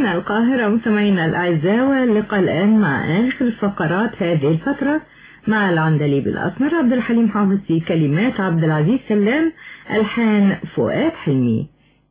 من القاهرة مستمعينا الأعزاء واللقاء الآن مع آخر فقرات هذه الفترة مع العندليب الأسمر عبد الحليم حافظ في كلمات عبد العزيز سلام ألحان فؤاد حلمي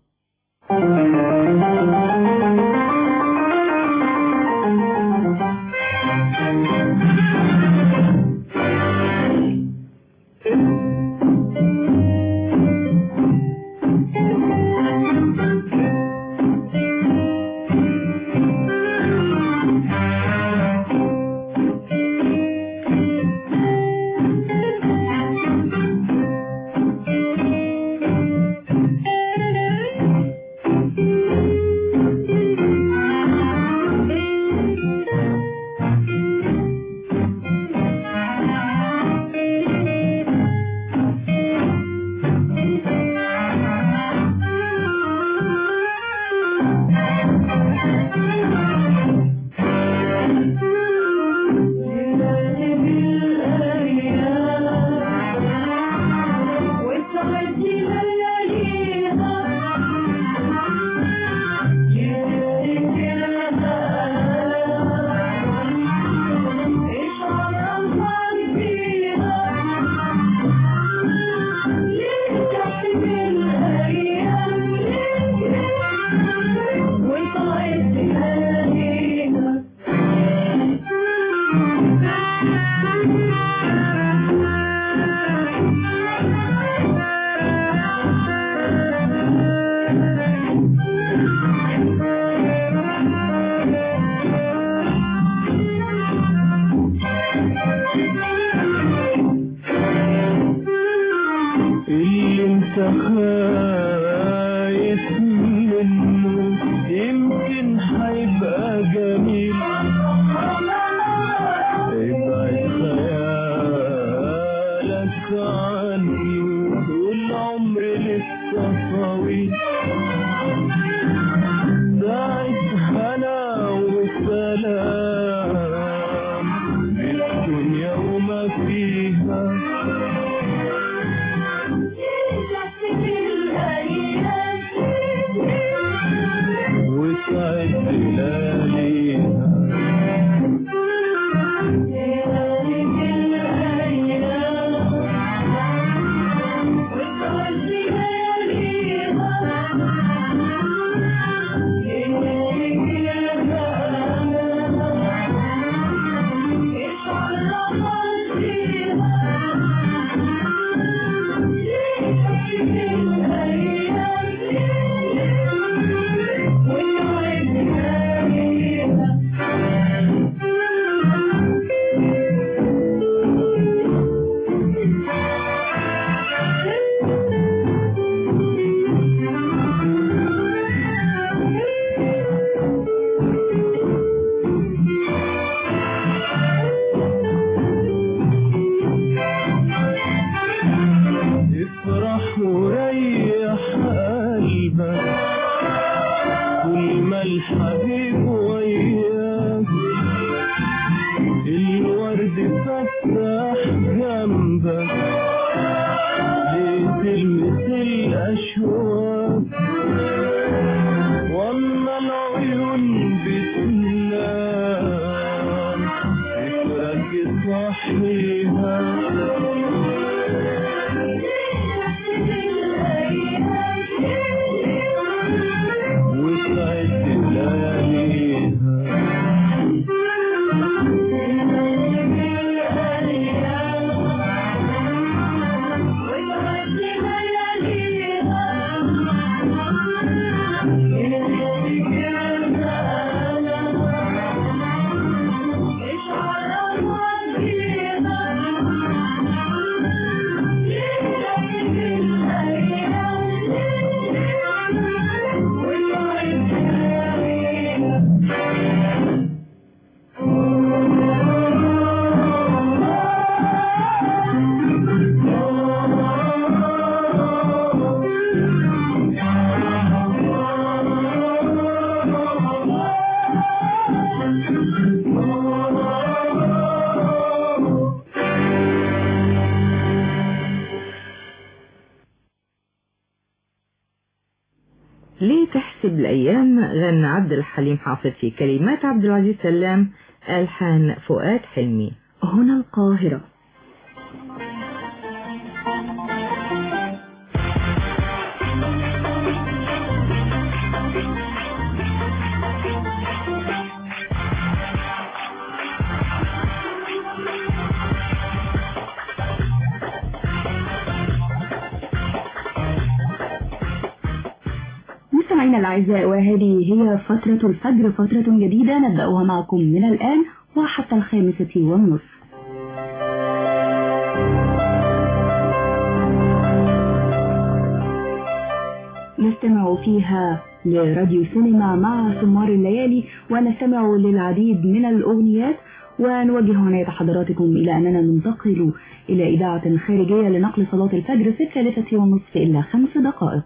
اللي انت خايف منه يمكن هيبقى جميل ابعد خيالك عني والعمر لسه طويل ساعة هنا وسلام بالدنيا وما فيها وسعد لياليها Yeah. ليه تحسب الأيام غنى عبد الحليم حافظ في كلمات عبد العزيز سلام ألحان فؤاد حلمي هنا القاهرة مستمعينا الأعزاء وهذه هي فترة الفجر فترة جديدة نبدأها معكم من الآن وحتى الخامسة والنصف نستمع فيها لراديو سينما مع ثمار الليالي ونستمع للعديد من الأغنيات ونوجه عناية حضراتكم إلى أننا ننتقل إلى إذاعة خارجية لنقل صلاة الفجر في الثالثة والنصف إلا خمس دقائق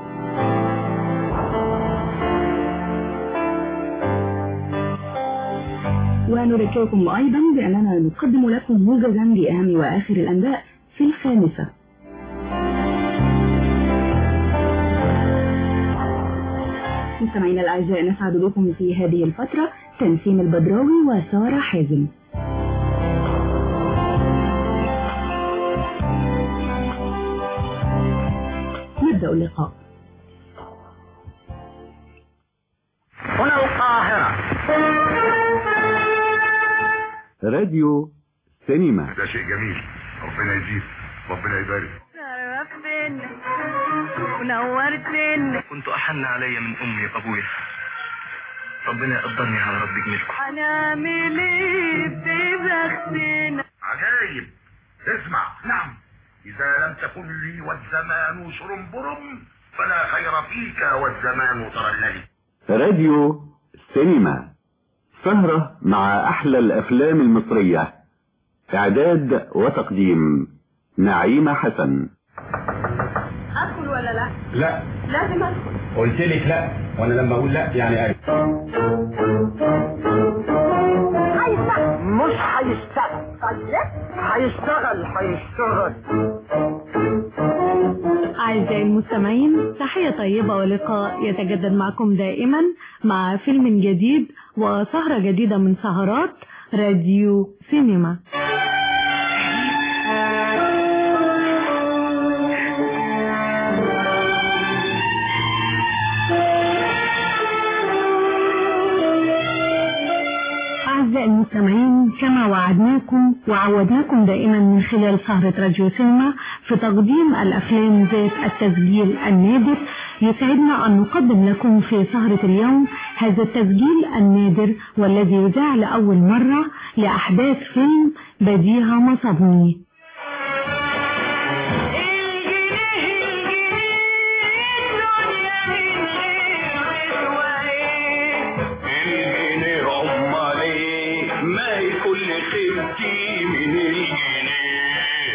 ونذكركم أيضا بأننا نقدم لكم موجزا بأهم وآخر الأنباء في الخامسة مستمعينا الأعزاء نسعد بكم في هذه الفترة تنسيم البدراوي وسارة حازم نبدأ اللقاء هنا القاهرة راديو سينما ده شيء جميل ربنا يزيد ربنا يبارك شرفتنا ونورتنا كنت أحن علي من أمي وأبويا ربنا يقدرني على رب جميلكم هنعمل ايه في بختنا عجايب اسمع نعم إذا لم تكن لي والزمان شرنبرم فلا خير فيك والزمان ترللي راديو سينما سهرة مع أحلى الأفلام المصرية إعداد وتقديم نعيمة حسن ادخل ولا لا لا لازم ادخل قلت لك لا وانا لما اقول لا يعني ايوه مش هيشتغل هيشتغل هيشتغل أعزائي المستمعين تحية طيبة ولقاء يتجدد معكم دائما مع فيلم جديد وسهرة جديدة من سهرات راديو سينما أعزائي المستمعين كما وعدناكم وعودناكم دائما من خلال سهرة راديو سينما في تقديم الأفلام ذات التسجيل النادر يسعدنا أن نقدم لكم في سهرة اليوم هذا التسجيل النادر والذي يذاع لأول مرة لأحداث فيلم بديهة مصبني الجنيه امال ايه ما هي كل خيبتي من الجنيه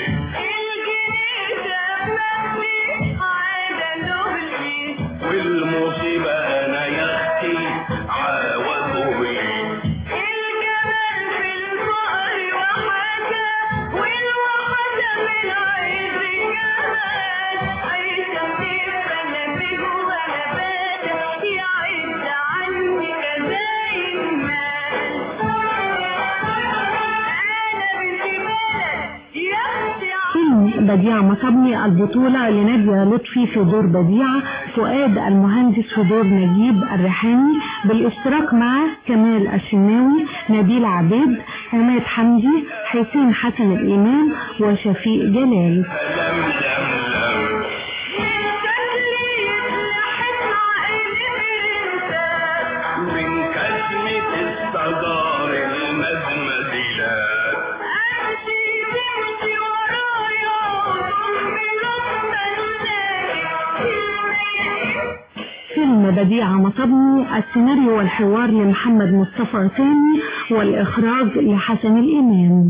والمصيبة انا يا اختي عاوزه ليه فيلم بديعة مصبني البطولة لنادية لطفي في دور بديعة فؤاد المهندس في دور نجيب الريحاني بالاشتراك مع كمال الشناوي نبيل عبيد عماد حمدي حسين حسن الإمام وشفيق جلال لم لم لم من كسمة الصدار المزمزلات فيلم بديعة مصبني السيناريو والحوار لمحمد مصطفى سامي والإخراج لحسن الإمام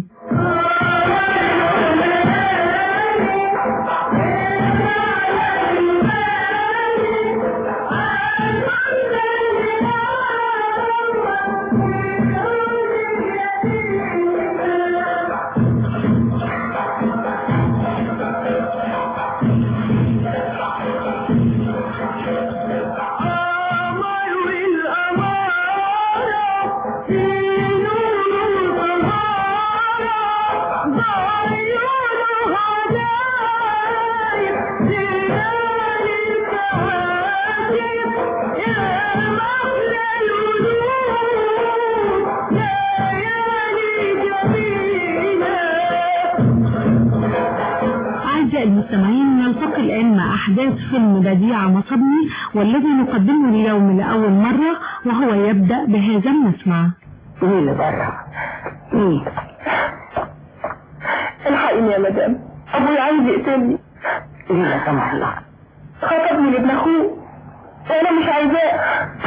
إنجاز فيلم بديع مصبني والذي نقدمه اليوم لأول مرة وهو يبدأ بهذا المسمع مين اللي بره؟ مين؟ الحقيني يا مدام ابوي عايز يقتلني ليه لا سمح الله؟ خطبني لابن اخوه وانا مش عايزاه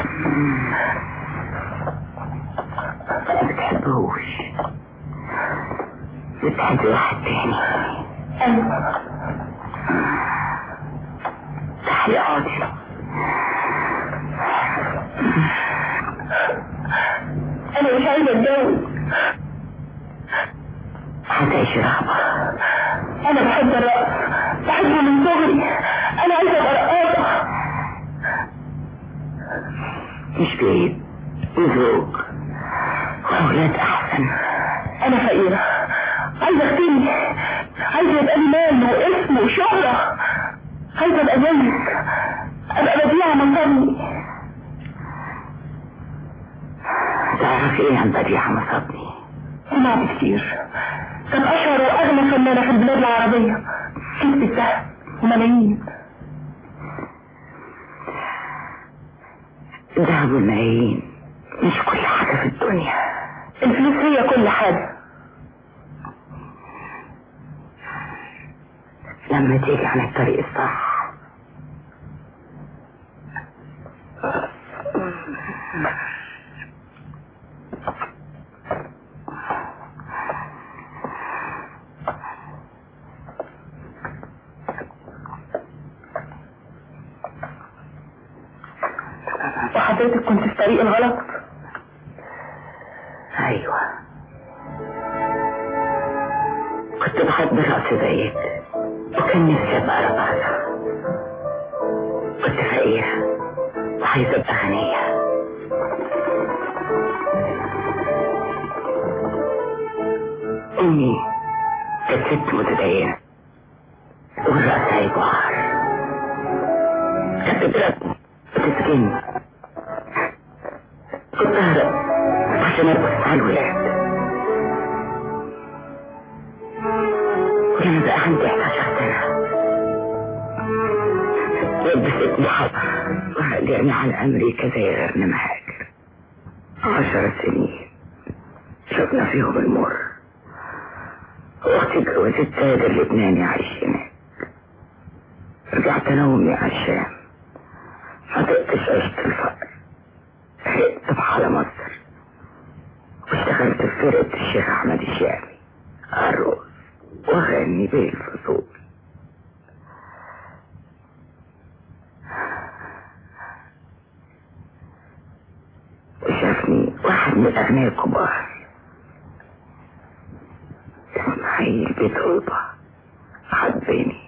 ما بتحبهوش بتحب واحد تاني ايوه تعالي اقعدي انا مش عايزه اتجوز هتعيشي رهبة انا بحب الرقص بحبه من صغري انا عايزه ابقى رقاصه مش بعيد وزوج وأولاد أحسن انا فقيره عايزه اختني عايزه يبقى لي مال واسم وشهره عايزه ابقى زيك ابقى بديعه مصرني تعرفي ايه عن بديعة مصابني؟ سمعت كتير كانت اشهر واغنى فنانه في البلاد العربيه كسبت ده وملايين الذهب والملايين مش كل حاجة في الدنيا الفلوس هي كل حاجه لما تيجي عن الطريق الصح وحضرتك كنت في طريق الغلط ايوه كنت بحب الرقص زيك وكان نفسي ابقى رقاصة كنت فقيرة وعايزة ابقى غنية امي كانت ست متدينة والرقص هيجوعر كانت تضربني وتسجني كنت اهرب عشان ارقص مع الولاد ولما بقى عندي 11 سنة لبستني حبر وهاجرني على أمريكا زي غيرنا مهاجر عشر سنين شفنا فيهم المر واختي اتجوزت تاجر لبناني عايش هناك رجعت انا وامي على الشام ما دقتش عشت الفقر هربت على مصر واشتغلت في فرقة الشيخ أحمد الشامي أرقص وأغني بيه الفصول وشافني واحد من الأغنياء الكبار اسماعيل بطلبة حبني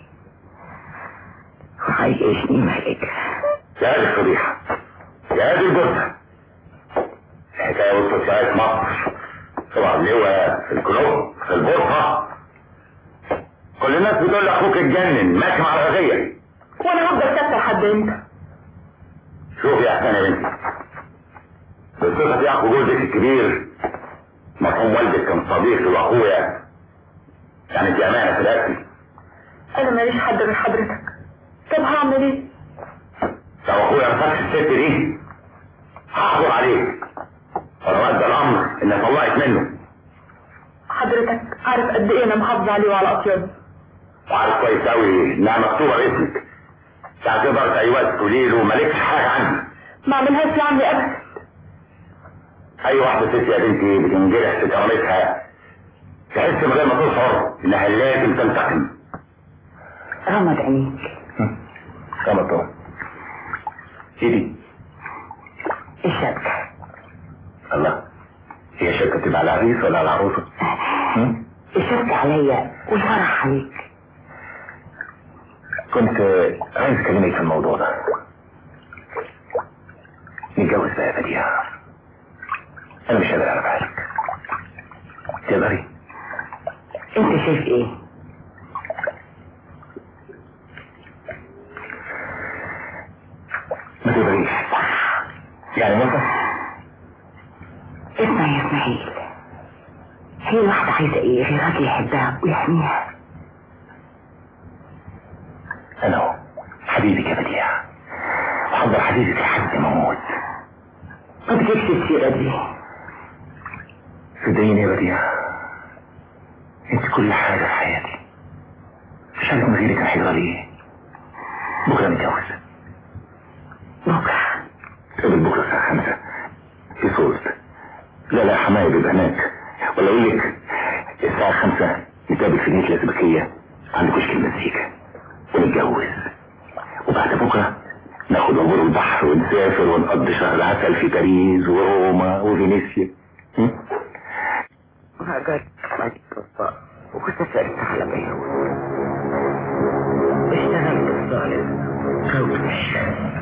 وعيشني ملكة يا هذه الفضيحة يا هذه الجثة الحكاية وصلت لغاية مصر طبعا اللواء في الكلوب في البورصة كل الناس بتقول لأخوك اتجنن ماشي مع الغزية وانا هفضل ساكته لحد امتى شوف يا حسن يا بنتي بصفتي يا اخو جوزك الكبير مرحوم والدك كان صديقي واخويا كانت امانه في الاكل انا ماليش حد غير حضرتك طب هعمل ايه لو اخويا ما فاتش الست دي هحضر عليك ولو ادى الامر اني طلعت منه حضرتك عارف قد ايه انا محافظه عليه وعلى اطيابه وعارف كويس قوي انها مكتوبه باسمك يعني تقدر في اي وقت تقولي له مالكش حاجه عندي ما اعملهاش يا عمي ابدا اي واحده ست يا بنتي بتنجرح في كرامتها تحس من غير ما تشعر انها لازم تنتقم غمض عينيك كما طبعا ايه دي الشبكة الله هي شركه بتبقى على العريس ولا على العروسه هم؟ الشبكة عليا والفرح عليك كنت عايز اكلمك في الموضوع ده نتجوز بقى يا بديع انا مش قادر على بالك تقدري انت شايف ايه ما تقدريش يعني ممكن اسمع يا اسماعيل هي الواحدة عايزة ايه غير راجل يحبها ويحميها انا اهو حبيبي افضل حديثك لحد ما اموت ما تجيبش السيرة دي صدقيني يا بديع انت كل حاجة في حياتي مش عارف من غيرك انا هيجرى لي ايه بكرة نتجوز بكرة قبل بكرة الساعة خمسة في صوت لا لا حماية بيبقى هناك ولا اقول لك الساعة خمسة نتقابل في نية الأزبكية عند كشك المزيكا ونتجوز وبعد بكرة ناخد عبور البحر ونسافر ونقضي شهر عسل في باريس وروما وفينيسيا م? وهاجرت بعد الطفاء وسافرت على بيروت واشتغلت الظالم كوتش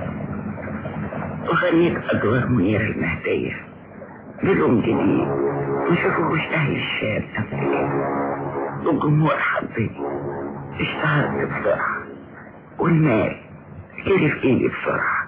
وغنيت أدوار منير المهدية بلون جديد ما شافوهوش أهل الشام قبل كده والجمهور حبني اشتهرت بسرعة والمال جري في ايدي بسرعة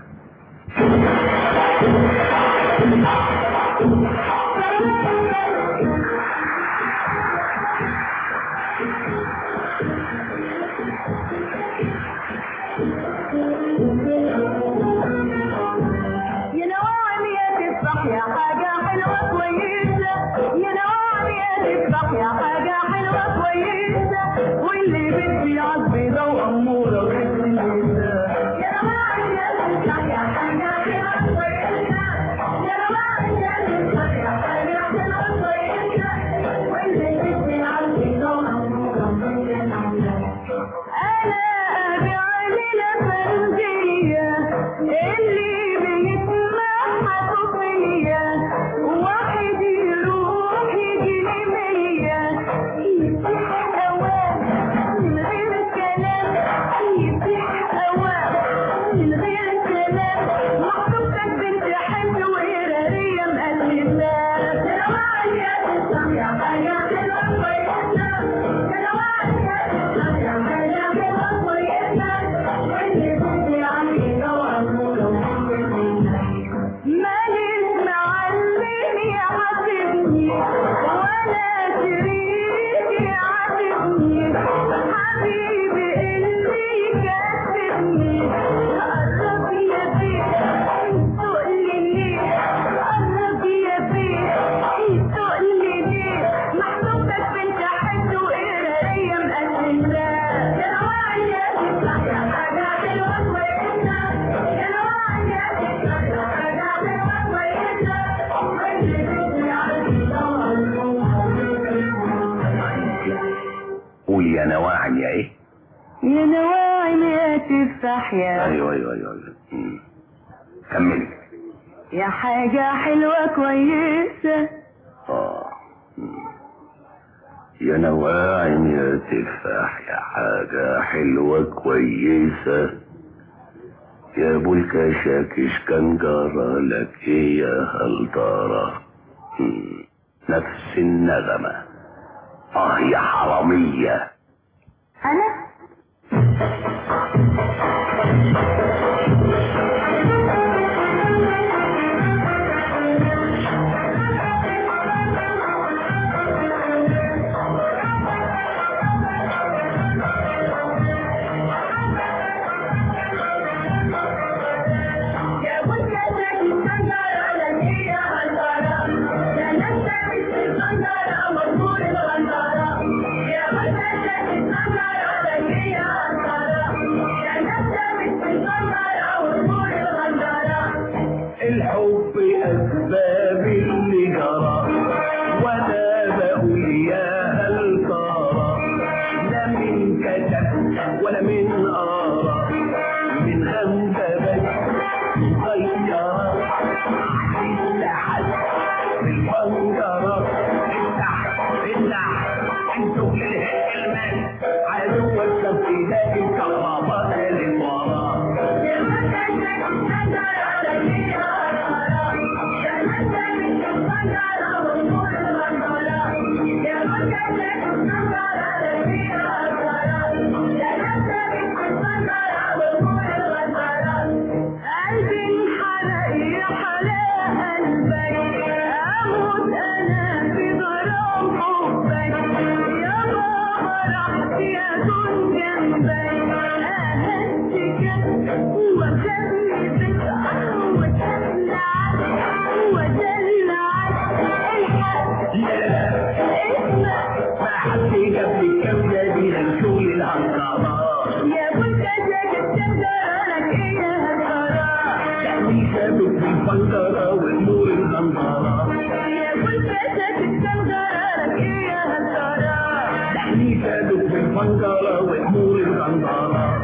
يا نوام يا تفرح يا حاجة حلوة كويسة يا نوام يا تفرح يا حاجة حلوة كويسة واللي بدي عالبيضة وأمورة وكويسة يا نوام يا تفرح يا حاجة حلوة كويسة يا نوام يا تفرح يا حاجة حلوة كويسة واللي بدي عالبيضة وأمورة وكويسة أنا أبيع الأفندية اللي بيتمحطوا فيا واحد يروح يجيني مية يفتح أوام من غير كلام يفتح أوام من غير كلام مخطوبتك بنت حلوة وقرارية مقلبة يا نوال يا تسلم يا حاجة حلوة كويسة يا نوال يا تسلم يا حاجة حلوة كويسة واللي بدي عني وأقوله ماليش معلم يعاتبني ولا شريك يعاتبني حبيبي اللي يكسبني قرب يا بيه تقولي ليه قرب يا بيه تقولي ليه محبوبتك بنت حد وقرارية مقللة يا نوال يا تفرح يا حاجة حلوة كويسة يا نوال يا تفرح يا حاجة حلوة كويسة واللي بدي عندي قولي يا نواعم يا ايه يا نواعم يا تفاح يا ايوه ايوه ايوه ايوه م. كملي يا حاجة حلوة كويسة اه م. يا نواعم يا تفاح يا حاجة حلوة كويسة يا ابو الكشاكش كان جرى لك ايه يا هل ترى م. نفس النغمة اه يا حرامية أنا يا وجهك الشجر لدي غندرة يا نفسك الشجرة مطول الغندرة يا وجهك الشجر لدي غندرة يا نفسك الشجرة مطول الغندرة الحب أسباب اللي جرى وأنا بقول يا هل ترى لا من كتب ولا من آراء من غندبة مغيرة إلا حد في الفنجرة افتح افتح انتوا للكلمات عدوك في ذاك الكهرباء اللي وراه يا وجهك الشجر لدي غندرة يا نفسك الشجرة مطول الغندرة يا وجهك الشجر لدي غندرة يا نفسك الشجرة مطول الغندرة قلبي انحرق يا حلاق قلبك اموت انا شابك بالفنجرة وأمور الغندرة يا كل فاتك السنجرة لك ايه يا هالدارة تحلي شابك بالفنجرة وأمور الغندرة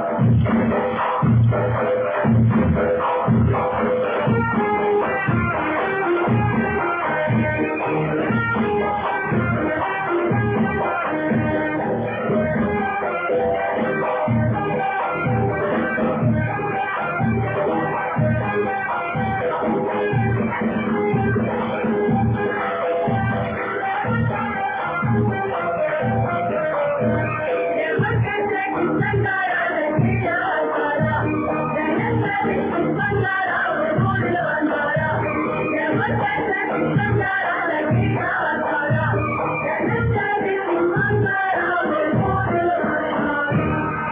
يا كل فاتك السنجرة لك ايه يا هالدارة يا نسابك السنجرة وطول الغندرة يا كل فاتك السنجرة لك ايه يا هالدارة يا نسابك السنجرة وطول الغندرة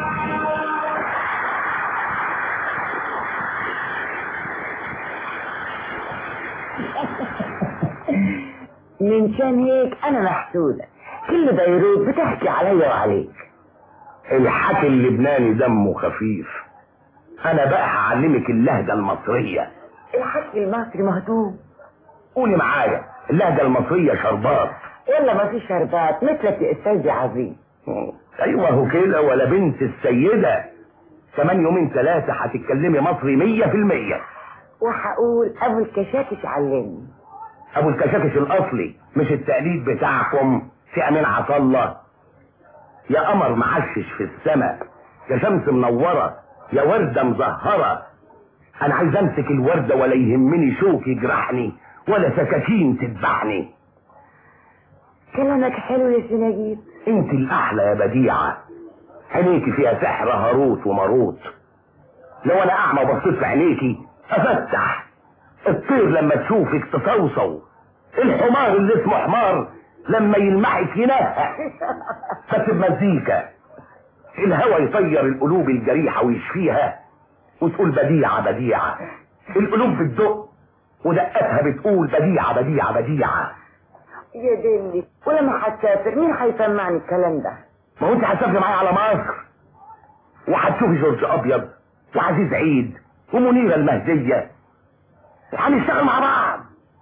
من شان هيك انا محسودة كل بيروت بتحكي عليا وعليك الحكي اللبناني دمه خفيف انا بقى هعلمك اللهجة المصرية الحكي المصري مهضوم قولي معايا اللهجة المصرية شربات ولا ما في شربات مثلك يا استاذي عظيم ايوه هو كده ولا بنت السيدة كمان يومين ثلاثة هتتكلمي مصري مية في المية وهقول ابو الكشاكش علمني ابو الكشاكش الاصلي مش التقليد بتاعكم في امين عطا الله يا قمر معشش في السماء يا شمس منورة يا وردة مزهرة انا عايز امسك الوردة ولا يهمني شوك يجرحني ولا سكاكين تذبحني كلامك حلو يا سناجيب انت الاحلى يا بديعة عينيكي فيها سحر هاروت وماروت لو انا اعمى بصيت في عينيكي افتح الطير لما تشوفك تصوصو الحمار اللي اسمه حمار لما يلمحك ينهق بس بمزيكا الهوى يطير القلوب الجريحة ويشفيها وتقول بديعة بديعة القلوب بتدق ودقتها بتقول بديعة بديعة بديعة يا دلي ولما هتسافر مين هيسمعني الكلام ده ما هو انت هتسافري معايا على مصر وهتشوفي جورج ابيض وعزيز عيد ومنيرة المهدية وهنشتغل مع بعض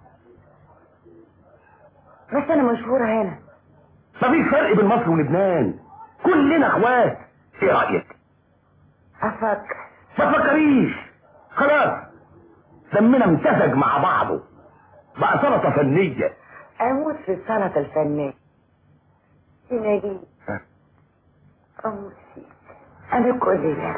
بس انا مشهورة هنا مفيش فرق بين مصر ولبنان كلنا اخوات ايه رأيك افكر ما تفكريش خلاص دمنا امتزج مع بعضه بقى سلطة فنية اموت في السلطة الفنية سناجيب اموت فيك انا كل ده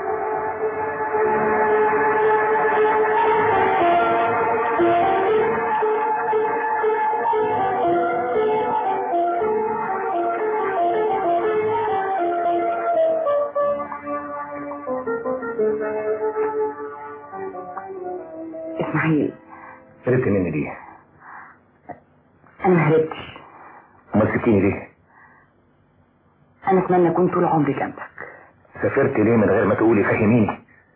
اسماعيل هربت مني ليه؟ انا ما هربتش امال سبتيني ليه؟ انا اتمنى اكون طول عمري جنبك سافرت ليه من غير ما تقولي فهميني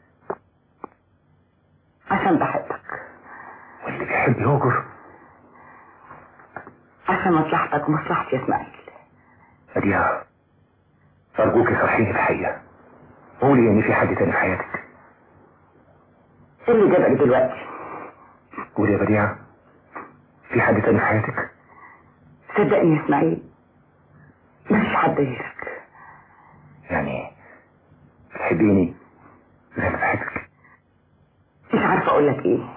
عشان بحبك واللي بيحب يهجر عشان مصلحتك ومصلحتي يا اسماعيل بديعة أرجوكي صحيني الحقيقة قولي إن في حد تاني في حياتك ايه اللي جابك دلوقتي قولي يا بديعة في حد تاني في حياتك صدقني يا اسماعيل مفيش حد غيرك يعني بتحبيني زي ما بحبك مش عارفه اقول لك ايه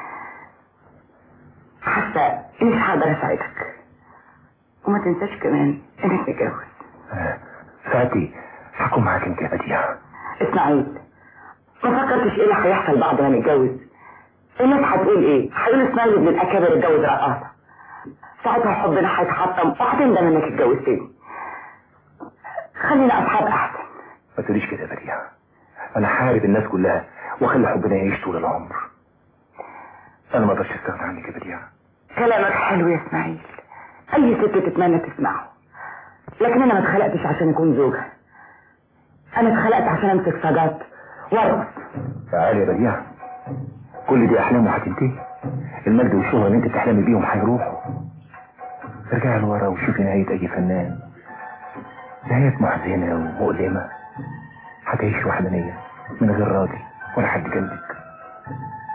حاسه اني مش هقدر اساعدك وما تنساش كمان انك متجوز آه، ساعتي هكون معاك انت يا بديعة اسماعيل ما فكرتش ايه اللي هيحصل بعد ما نتجوز الناس هتقول ايه هيقولوا اسماعيل ابن الاكابر اتجوز رقاصه ساعتها حبنا هيتحطم وهتندم انك اتجوزتني خلينا اصحاب احسن ما تقوليش كده يا بديعة أنا حارب الناس كلها وأخلي حبنا يعيش طول العمر أنا ما أقدرش أستغنى عنك يا بديعة كلامك حلو يا اسماعيل اي ست تتمنى تسمعه لكن انا ما اتخلقتش عشان اكون زوجة انا اتخلقت عشان امسك سجات وارقص تعالي يا بديعة كل دي أحلام وهتنتهي المجد والشهرة اللي أنت بتحلمي بيهم هيروحوا ارجعي لورا وشوفي نهاية أي فنان نهاية محزنة ومؤلمة هتعيش وحدانية من غير راضي ولا حد جنبك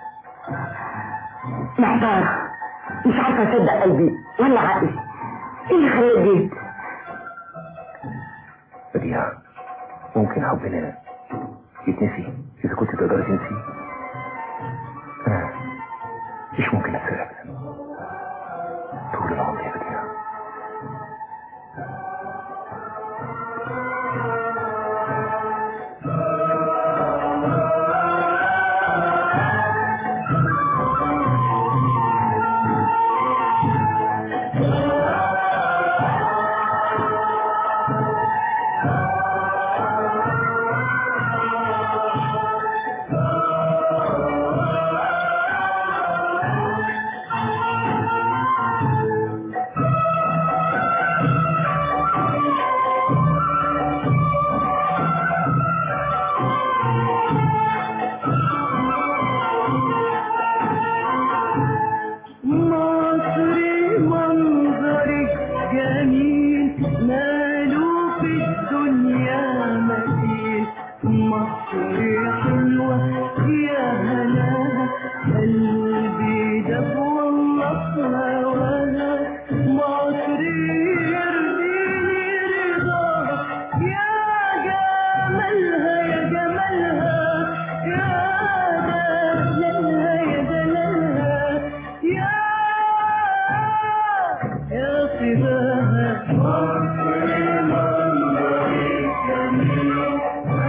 محتارة مش عارفة أصدق قلبي ولا عقلي إيه اللي خلاه جيت بديع ممكن حبنا يتنسي إذا كنت تقدر تنسي أنا مش ممكن أنسى أبدا طول العمر يا بديع مصري منظرك جميل ماله في الدنيا مثيل مصري حلوة يا هلاها قلبي دب والله هواها مصري يرضيني رضاها يا جمالها يا جمالها يا دلالها يا دلالها يا يا صباها مصري منظري جميل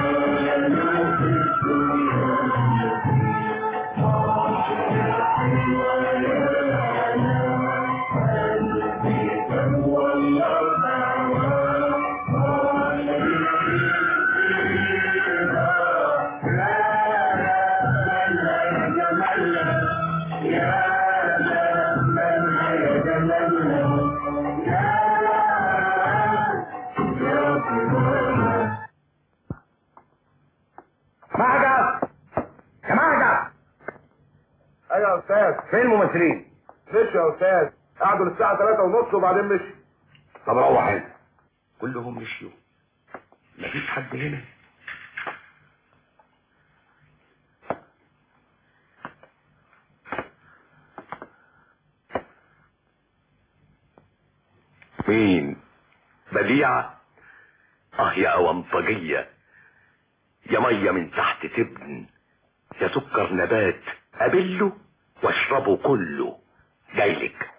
مهجر يا مهجر ايوه يا استاذ فين الممثلين؟ مشي يا استاذ قعدوا للساعه 3 ونص وبعدين مشي طب روح انت كلهم مشيوا مفيش حد هنا مين بديعة اه يا أونطجية يا مية من تحت تبن يا سكر نبات قابله واشربه كله جايلك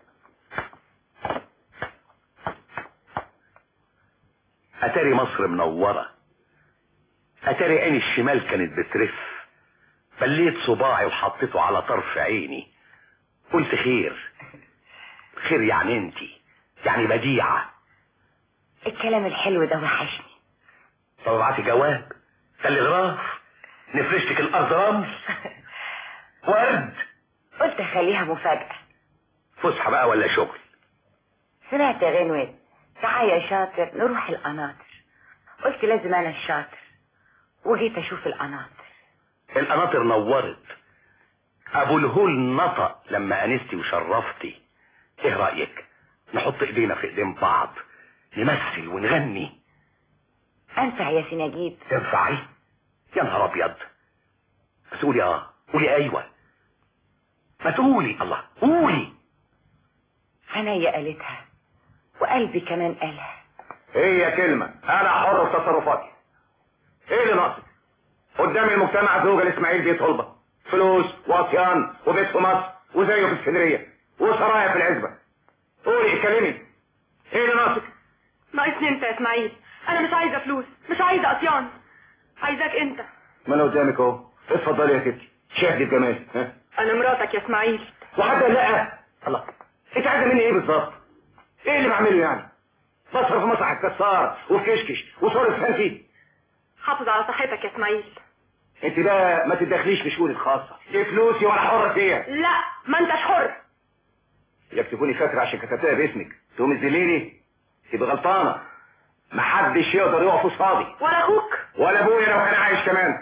اتاري مصر منورة اتاري عين الشمال كانت بترف بليت صباعي وحطيته على طرف عيني قلت خير خير يعني انتي يعني بديعة الكلام الحلو ده وحشني طب ابعتي جواب تلغراف نفرشتك الارض رمل ورد قلت اخليها مفاجأة فسحة بقى ولا شغل سمعت يا غنوة تعال يا شاطر نروح القناطر قلت لازم انا الشاطر وجيت اشوف القناطر القناطر نورت ابو الهول نطق لما انستي وشرفتي ايه رايك نحط ايدينا في ايدين بعض نمثل ونغني انفع يا سناجيد تنفعي يا نهار ابيض بس قولي اه قولي ايوه ما تقولي الله قولي عينيا قالتها وقلبي كمان قالها هي كلمة أنا حر في تصرفاتي إيه اللي ناقصك؟ قدام المجتمع زوجة لإسماعيل بيت طلبة فلوس وعصيان وبيت في مصر وزيه في اسكندرية وسرايا في العزبة قولي اتكلمي إيه اللي ناقصك؟ ناقصني انت يا اسماعيل انا مش عايزه فلوس مش عايزه عصيان عايزاك انت ما أنا قدامك أهو اتفضلي يا ستي شاهدي بجمال ها انا مراتك يا اسماعيل وحتى لا الله انت عايزه مني ايه بالظبط ايه اللي بعمله يعني بصرف مسرح الكسار وكشكش وصورة فانتي حافظ على صحتك يا اسماعيل انت بقى ما تتدخليش في شؤوني الخاصه دي فلوسي وانا حر فيها لا ما انتش حر ياك تكوني فاكره عشان كتبتها باسمك تقوم تذليني تبقى غلطانه محدش يقدر يقف قصادي ولا اخوك ولا ابويا لو كان عايش كمان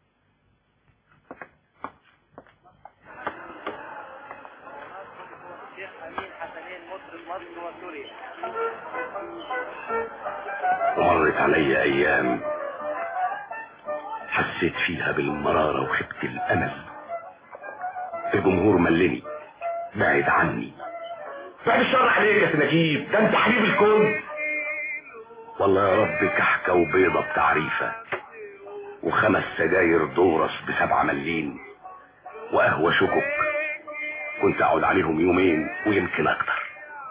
ومرت علي ايام حسيت فيها بالمرارة وخبت الامل الجمهور ملني بعد عني بعد الشر عليك يا سي نجيب ده انت حبيب الكون والله يا رب كحكة وبيضة بتعريفة وخمس سجاير دورس بسبعة ملين وقهوة شكك كنت اقعد عليهم يومين ويمكن اكتر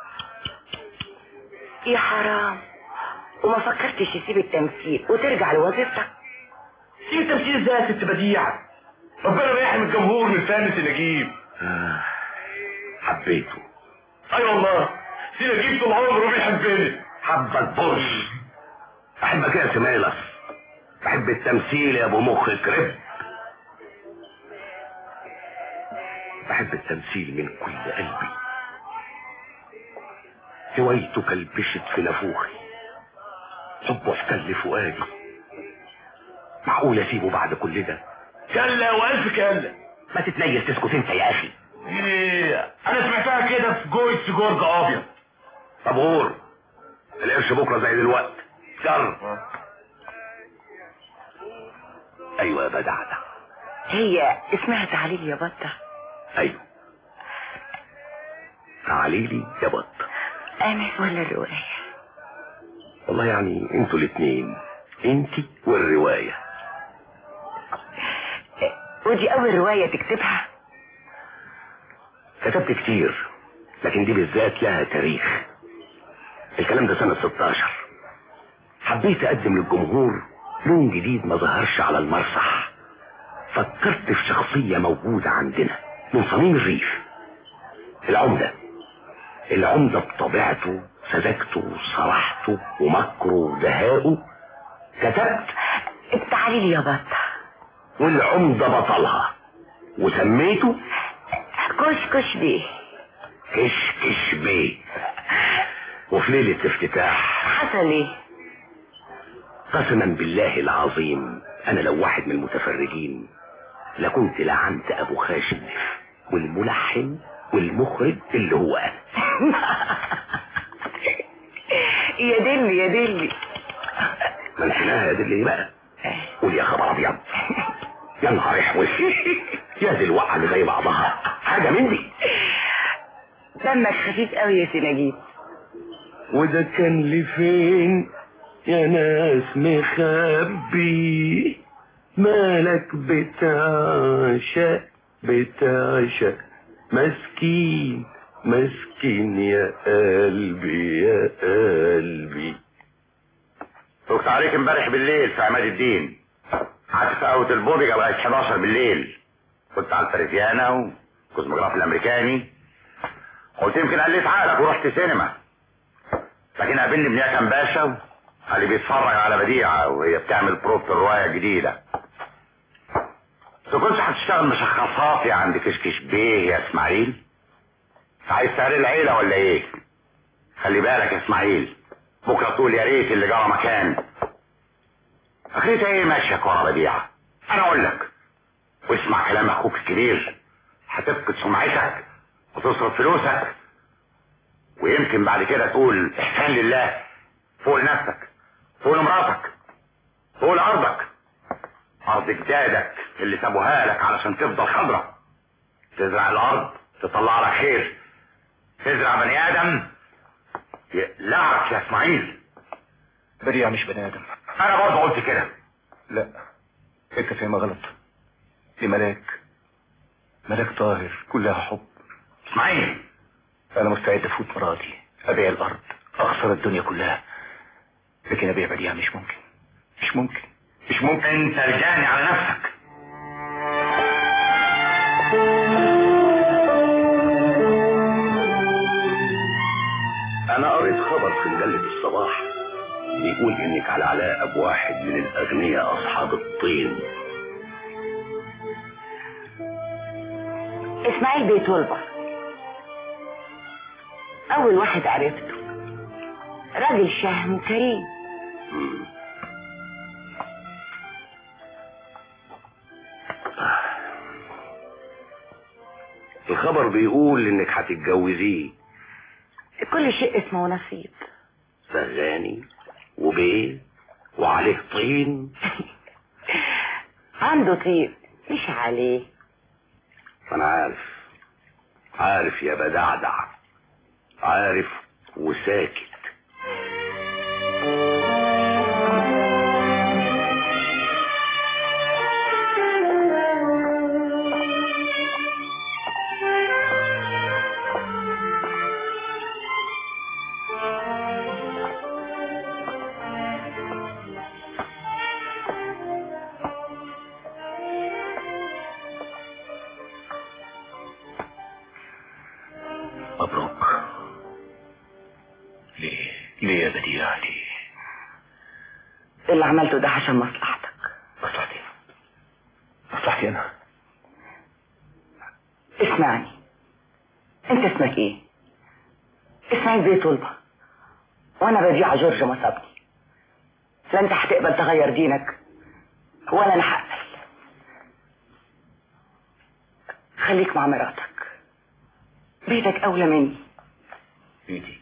يا حرام وما فكرتش تسيب التمثيل وترجع لوظيفتك سيب التمثيل ازاي يا ست بديع ربنا ما يحرم الجمهور من فهم سي نجيب آه، حبيته اي والله سي نجيب طول عمره بيحبني حبك برش احبك يا سميلس بحب التمثيل يا ابو مخ كريب بحب التمثيل من كل قلبي هوايته كالبشت في نافوخي حبه احتل فؤادي معقول اسيبه بعد كل ده كلا والف كلا ما تتنيل تسكت انت يا اخي ايه انا سمعتها كده في جويتس جورج ابيض طب غور القرش بكره زي دلوقتي جر ايوه يا بدعنا هي اسمها تعليل يا بطة ايوه تعالي لي يا بط انا ولا الرواية والله يعني انتوا الاتنين انتي والرواية ودي اول رواية تكتبها كتبت كتير لكن دي بالذات لها تاريخ الكلام ده سنة 16 حبيت اقدم للجمهور لون جديد ما ظهرش على المسرح فكرت في شخصية موجودة عندنا من صميم الريف العمدة العمدة بطبيعته سذاجته صراحته ومكره ودهائه كتبت التعليل يا بطة والعمدة بطلها وسميته كشكش بيه كش كش بيه وفي ليلة الافتتاح حصل ايه قسما بالله العظيم انا لو واحد من المتفرجين لكنت لعنت ابو خاشم والملحن والمخرج اللي هو انا يا دلي يا دلي ما نسيناها يا دلي بقى قول يا خبر ابيض يا نهار احوس يا دي الوقعه اللي زي بعضها حاجه من دي دمك خفيف قوي يا سي نجيب وده كان لي فين يا ناس مخبي مالك بتعشق بتعشق مسكين مسكين يا قلبي يا قلبي فكت عليك امبارح بالليل في عماد الدين قعدت في قهوة البوبيجا بقت 11 بالليل كنت على الفريزيانا والكوزموجراف الامريكاني قلت يمكن قلت عقلك ورحت سينما لكن قابلني بنياكم باشا قال لي بيتفرج على بديعة وهي بتعمل بروفة الرواية الجديدة انت كنتش هتشتغل مشخصاتي عند كشكش بيه يا اسماعيل عايز تهري العيلة ولا ايه خلي بالك يا اسماعيل بكرة تقول يا ريت اللي جرى مكان اخرتها ايه ماشيك ورا بديعة انا اقول لك واسمع كلام اخوك الكبير هتفقد سمعتك وتصرف فلوسك ويمكن بعد كده تقول احسان لله فوق لنفسك فوق لمراتك فوق لارضك ارض جدادك اللي سابوها لك علشان تفضل خضرة تزرع الارض تطلع لك خير تزرع بني ادم يقلعك يا اسماعيل بديع مش بني ادم انا برضه قلت كده لا انت فاهمها غلط دي ملاك ملاك طاهر كلها حب اسماعيل انا مستعد افوت مراتي ابيع الارض اخسر الدنيا كلها لكن ابيع بديع مش ممكن مش ممكن مش ممكن انت رجعني على نفسك انا قريت خبر في مجلة الصباح بيقول انك على علاقة بواحد من الاغنياء اصحاب الطين اسماعيل بيه طلبة اول واحد عرفته راجل شهم وكريم مم. الخبر بيقول انك هتتجوزيه كل شيء اسمه نصيب فغاني وبيه وعليه طين عنده طيب مش عليه انا عارف عارف يا بدعدع عارف وساكت مبروك ليه ليه يا بديع ليه اللي عملته ده عشان مصلحتك مصلحتي مصلحتي انا اسمعني انت اسمك ايه اسماعيل بيه طلبة وانا بديع جورج مصابني لا انت هتقبل تغير دينك ولا انا هقبل خليك مع مراتك بيتك اولى مني بيتي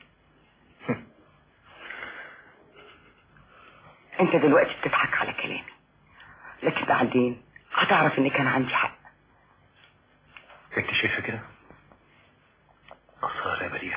انت دلوقتي بتضحك على كلامي لكن بعدين هتعرف ان كان عندي حق انت شايفه كده خساره يا بديع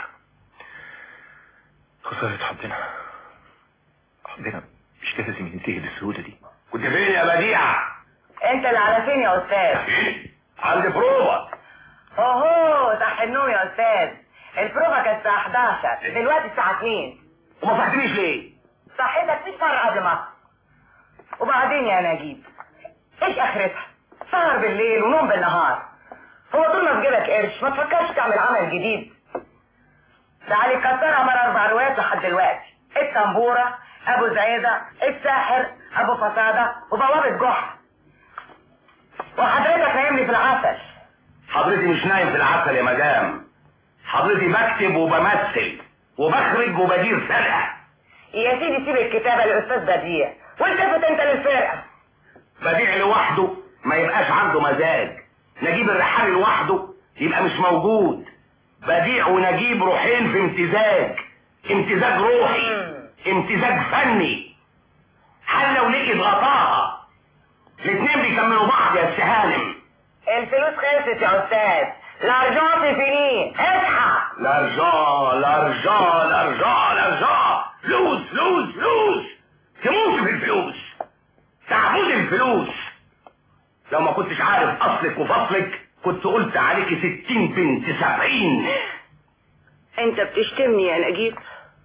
خساره حبنا حبنا مش لازم ينتهي بالسهوله دي كنت فين يا بديع انت اللي على فين يا استاذ عندي بروفة اوهو صح النوم يا استاذ البروفا كانت الساعه 11 دلوقتي الساعه 2 وما صحتنيش ليه صحتك 100 مره قبل مصر وبعدين يا نجيب ايش اخرتها سهر بالليل ونوم بالنهار هو طول ما في جيبك قرش ما تفكرش تعمل عمل جديد ده علي كسرها مرة اربع روايات لحد دلوقتي التنبورة ابو زعيدة الساحر ابو فسادة وبوابة جحا وحضرتك نايمني في العسل حضرتي مش نايم في العسل يا مدام حضرتي بكتب وبمثل وبخرج وبدير فرقة يا سيدي سيب الكتابة للأستاذ بديع والتفت انت للفرقة بديع لوحده ما يبقاش عنده مزاج نجيب الرحال لوحده يبقى مش موجود بديع ونجيب روحين في امتزاج امتزاج روحي امتزاج فني حل لو لقيت غطاها الاتنين بيكملوا بعض يا سهانم الفلوس خلصت يا أستاذ الأرجاء في فينيه اصحى لارجا لارجا لارجا لارجا فلوس فلوس فلوس تموت في الفلوس تعبود الفلوس لو ما كنتش عارف اصلك وفصلك كنت قلت عليكي ستين بنت سبعين انت بتشتمني يا نجيب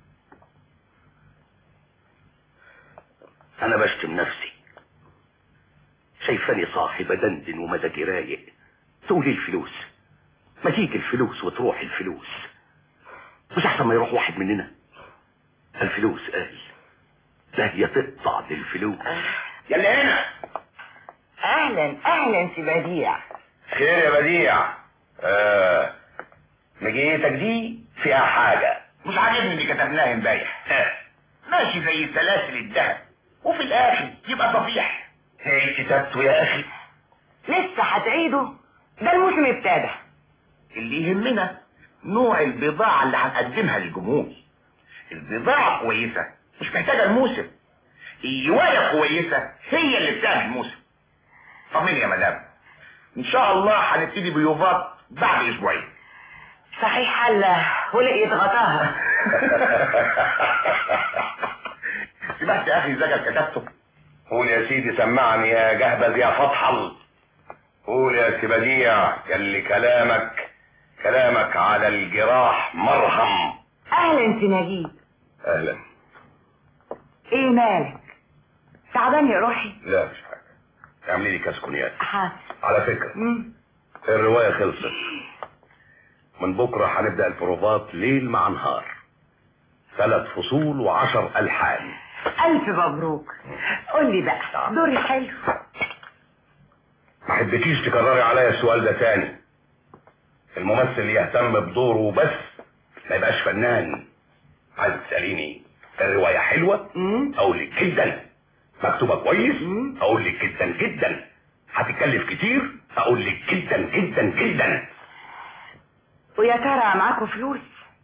انا بشتم نفسي شايفاني صاحي بدندن ومزاجي رايق تقولي الفلوس ما تيجي الفلوس وتروح الفلوس مش احسن ما يروح واحد مننا الفلوس قال لا هي تقطع بالفلوس يلا هنا اهلا اهلا سي بديع خير يا بديع آه مجيتك دي فيها حاجة مش عاجبني اللي كتبناه امبارح ماشي زي سلاسل الذهب وفي الاخر يبقى صفيح ايه كتبته يا اخي لسه هتعيده ده الموسم ابتدى اللي يهمنا نوع البضاعة اللي هنقدمها للجمهور البضاعة كويسة مش محتاجة الموسم الرواية كويسة هي اللي بتعمل الموسم طمني يا مدام ان شاء الله هنبتدي بيوفات بعد اسبوعين صحيح هلا ولقيت غطاها سمعت يا اخي ازاي كتبته قول يا سيدي سمعني يا جهبذ يا فطحل قول يا سبديع يلي كلامك كلامك على الجراح مرهم اهلا سي نجيب اهلا ايه مالك تعبان يا روحي لا مش حاجه اعملي لي كاس كونياك حاضر على فكره مم. الروايه خلصت من بكره هنبدا البروفات ليل مع نهار ثلاث فصول وعشر الحان الف مبروك قول لي بقى دوري حلو ما حبيتيش تكرري عليا السؤال ده تاني الممثل اللي يهتم بدوره بس ما يبقاش فنان عايز تساليني الروايه حلوه اقول لك جدا مكتوبه كويس اقول لك جدا جدا هتتكلف كتير اقول لك جدا جدا جدا ويا ترى معاكوا فلوس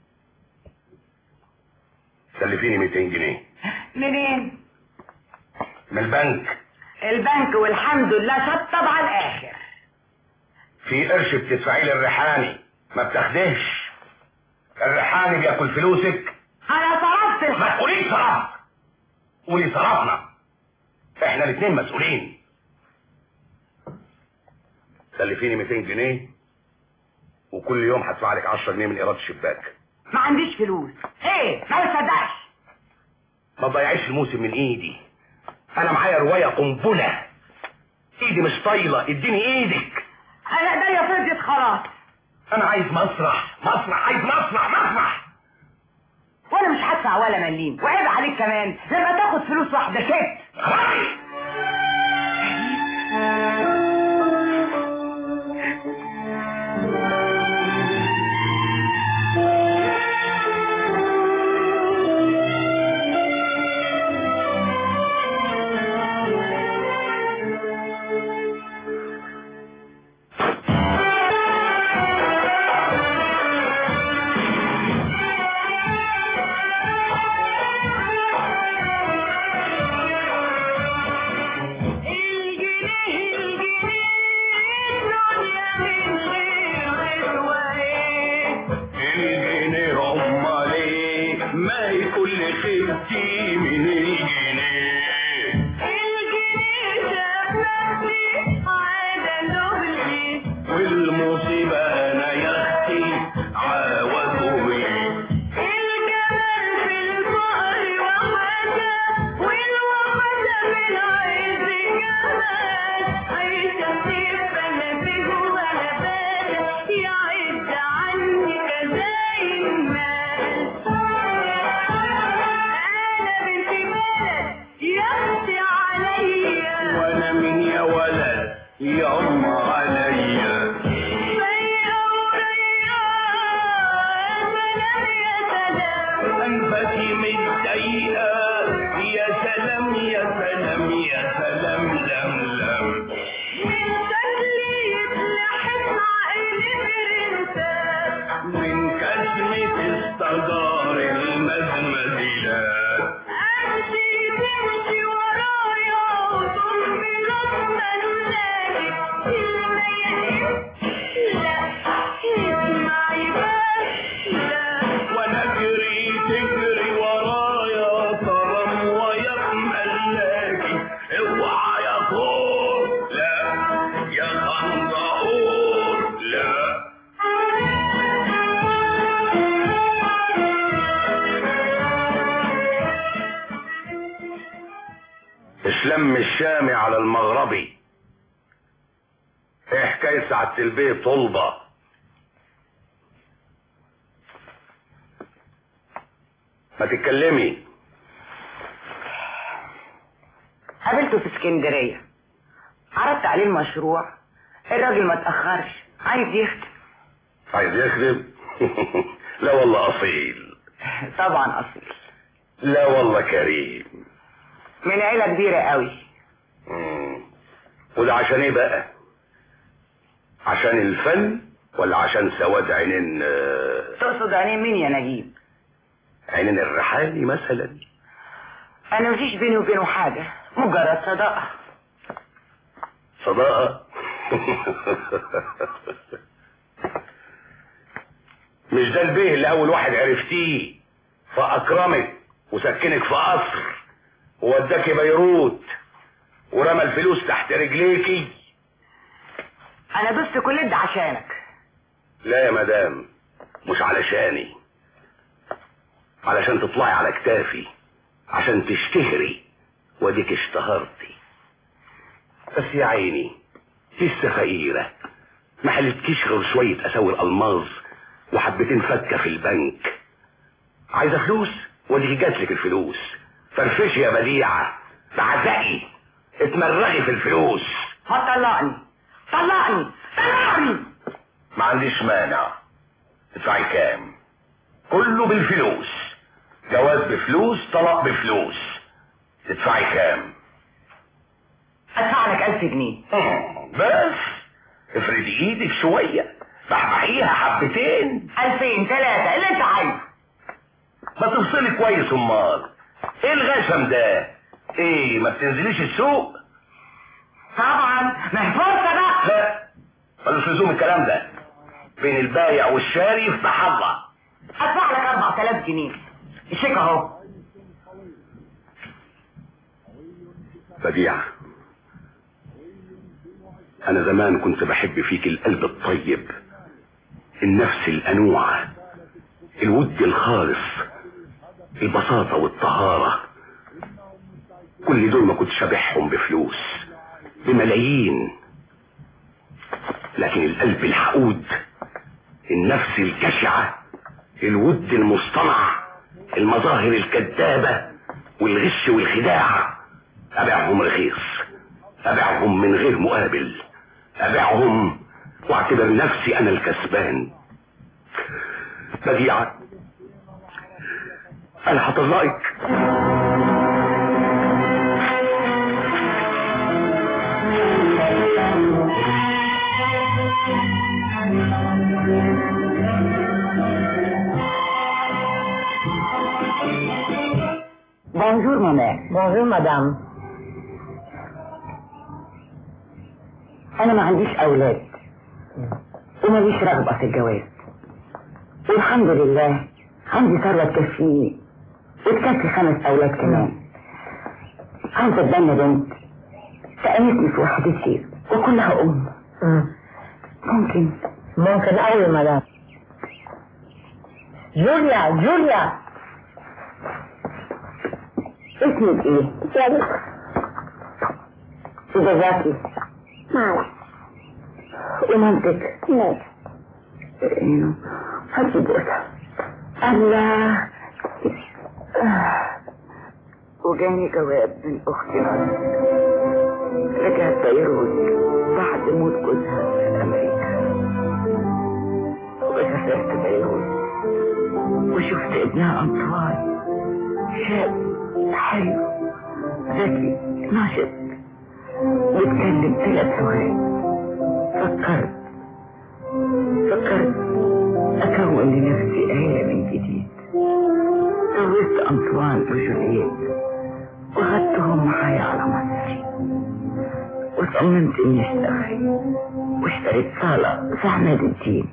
سلفيني 200 جنيه منين من البنك البنك والحمد لله شطب على الاخر في قرش بتدفعيه للريحاني ما بتاخدهش الريحاني بياكل فلوسك انا صرفت ما تقوليش صرفت قولي صرفنا احنا الاثنين مسؤولين سلفيني 200 جنيه وكل يوم هدفع لك 10 جنيه من ايراد الشباك ما عنديش فلوس ايه ما تصدقش ما تضيعيش الموسم من ايدي انا معايا روايه قنبله ايدي مش طايله اديني ايدك انا ايديا فضيت خلاص انا عايز مسرح مسرح عايز مسرح مسرح وانا مش هدفع ولا مليم وعيب عليك كمان لما تاخد فلوس واحده ست خلاص الجنيه امال ايه ما هي كل خيبتي من الجنيه والمصيبة انا يا اختي عاوزه ايه وانا من يا ولد يا ام عليا انفتي متضايقه يا سلام يا سلام يا سلام لم لم من كسمة استجار المزمزلات وانا اجري تجري ورايا طرم ويا ملاكي اوعى يا طول لا يا خنزقور لا اسلام الشامي على المغربي ايه حكايه سعاده البيت طلبه ما تتكلمي قابلته في اسكندريه عرضت عليه المشروع الراجل ما تاخرش عايز يختم عايز يخدم لا والله اصيل طبعا اصيل لا والله كريم من عيله كبيره قوي مم. وده عشان ايه بقى عشان الفن ولا عشان سواد عينين آه، تقصد عينين مين يا نجيب عينين الرحالي مثلا انا مفيش بيني وبينه حاجه مجرد صداقه صداقة مش ده البيه اللي اول واحد عرفتيه فاكرمك وسكنك في قصر ووداكي بيروت ورمى الفلوس تحت رجليكي انا دوست كل ده عشانك لا يا مدام مش علشاني علشان تطلعي على كتافي عشان تشتهري واديك اشتهرتي بس يا عيني لسه فقيرة ما حلتكيش غير شوية اساور الماظ وحبتين فكة في البنك عايزة فلوس واديكي جاتلك الفلوس فرفشي يا بديعة بعزقي اتمرغي في الفلوس ما تطلقني طلقني طلقني ما عنديش مانع ادفعي كام كله بالفلوس جواز بفلوس طلاق بفلوس تدفعي كام ادفع لك 1000 جنيه مم، بس افردي ايدك شوية بحبحيها حبتين 2000 3 اللي انت عايزه ما تفصلي كويس امال ايه الغشم ده ايه ما بتنزليش السوق طبعا ما هي فرصه بقى لا ملوش لزوم الكلام ده بين البايع والشاري في محله ادفع لك 4000 جنيه الشيك اهو بديع انا زمان كنت بحب فيك القلب الطيب النفس الانوعة الود الخالص البساطة والطهارة كل دول ما كنتش ابيعهم بفلوس بملايين لكن القلب الحقود النفس الجشعة الود المصطنع المظاهر الكذابة والغش والخداع ابيعهم رخيص ابيعهم من غير مقابل ابيعهم واعتبر نفسي انا الكسبان بديعة انا هطلقك بونجور ماما بونجور مدام انا ما عنديش اولاد وماليش رغبة في الجواز والحمد لله عندي ثروة تكفيني وتكفي خمس اولاد كمان عايزة اتبنى بنت تأنسني في وحدتي وكلها ام ممكن ممكن قوي مدام جوليا جوليا اسمك ايه؟ جابي وجزاكي معلش ومامتك؟ لا هاتي بوسة الله وجاني جواب من اختي رنا رجعت بيروت بعد موت جوزها في امريكا وسافرت بيروت وشفت ابنها انطوان شاب حلو ذكي ناشط بيتكلم ثلاث لغات فكرت فكرت أكون لنفسي عيلة من جديد جوزت أنطوان وجولييت وخدتهم معايا على مصر وصممت إني أشتغل واشتريت صالة في عماد الدين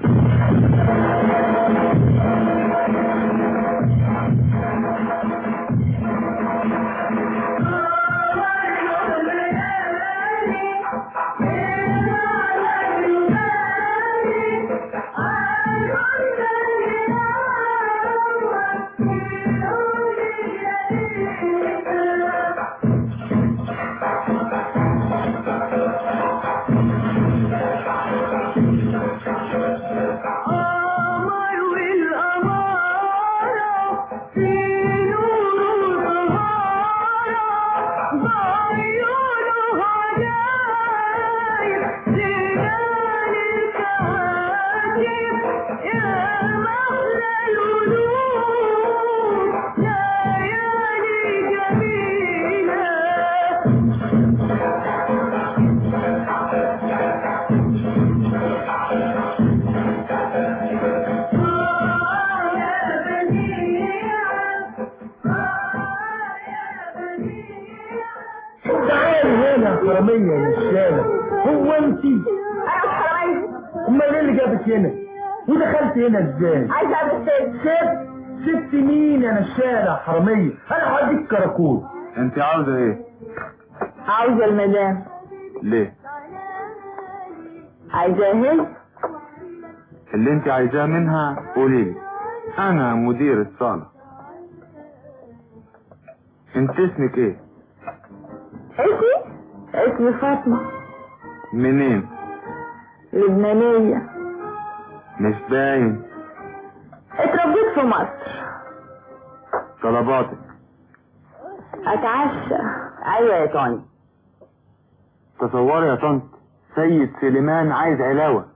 تعالي هنا يا حرامية يا الشارع هو انت امال ايه اللي جابك هنا ودخلت هنا ازاي عايزة اقابل ست ست ست مين يا الشارع حرامية انا هديك كراكول انت عاوزة ايه عاوزة المدام ليه عايزة هي اللي انت عايزاه منها قوليلي انا مدير الصالة انت اسمك ايه اسمي اسمي فاطمة منين لبنانية مش باين اتربيت في مصر طلباتك اتعشى ايوه يا طنط تصوري يا طنط سيد سليمان عايز علاوة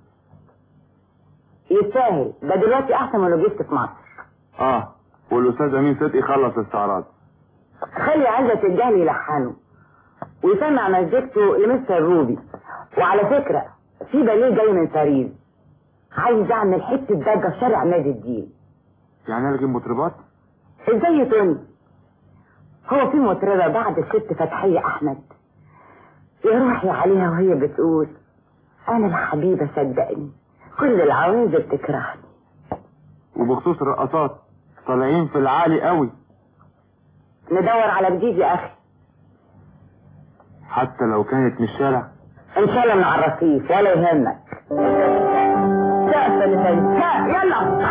يستاهل ده دلوقتي احسن من لوجيست في مصر اه والاستاذ امين صدقي خلص استعراض خلي عزة الجهل يلحنه ويسمع مزيكته لمستر روبي وعلى فكرة في باليه جاي من باريس عايز اعمل حتة ضجة في شارع عماد الدين يعني الغي مطربات ازاي يا توني هو في مطربة بعد الست فتحية احمد يا روحي عليها وهي بتقول انا الحبيبة صدقني كل العوايز بتكرهني وبخصوص الرقصات طالعين في العالي قوي ندور على جديد يا اخي حتى لو كانت من الشارع ان شاء الله من على الرصيف ولا يهمك سقف اللي فايت ها، يلا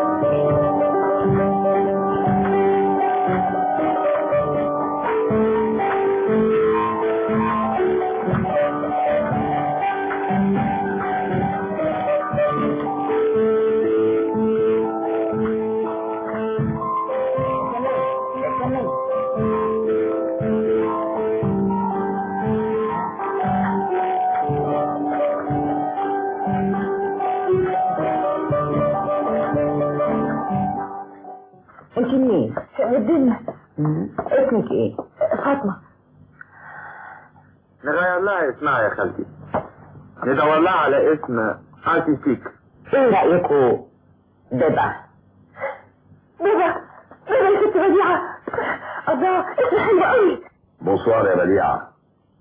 انت منين؟ الدنيا اسمك ايه؟ فاطمة نغير لها اسمها يا خالتي ندور لها على اسم انتي شيك ايه رأيكم ببع بابا بابا يا ست بديعة الله اسم حلو قوي بونسوار يا بديعة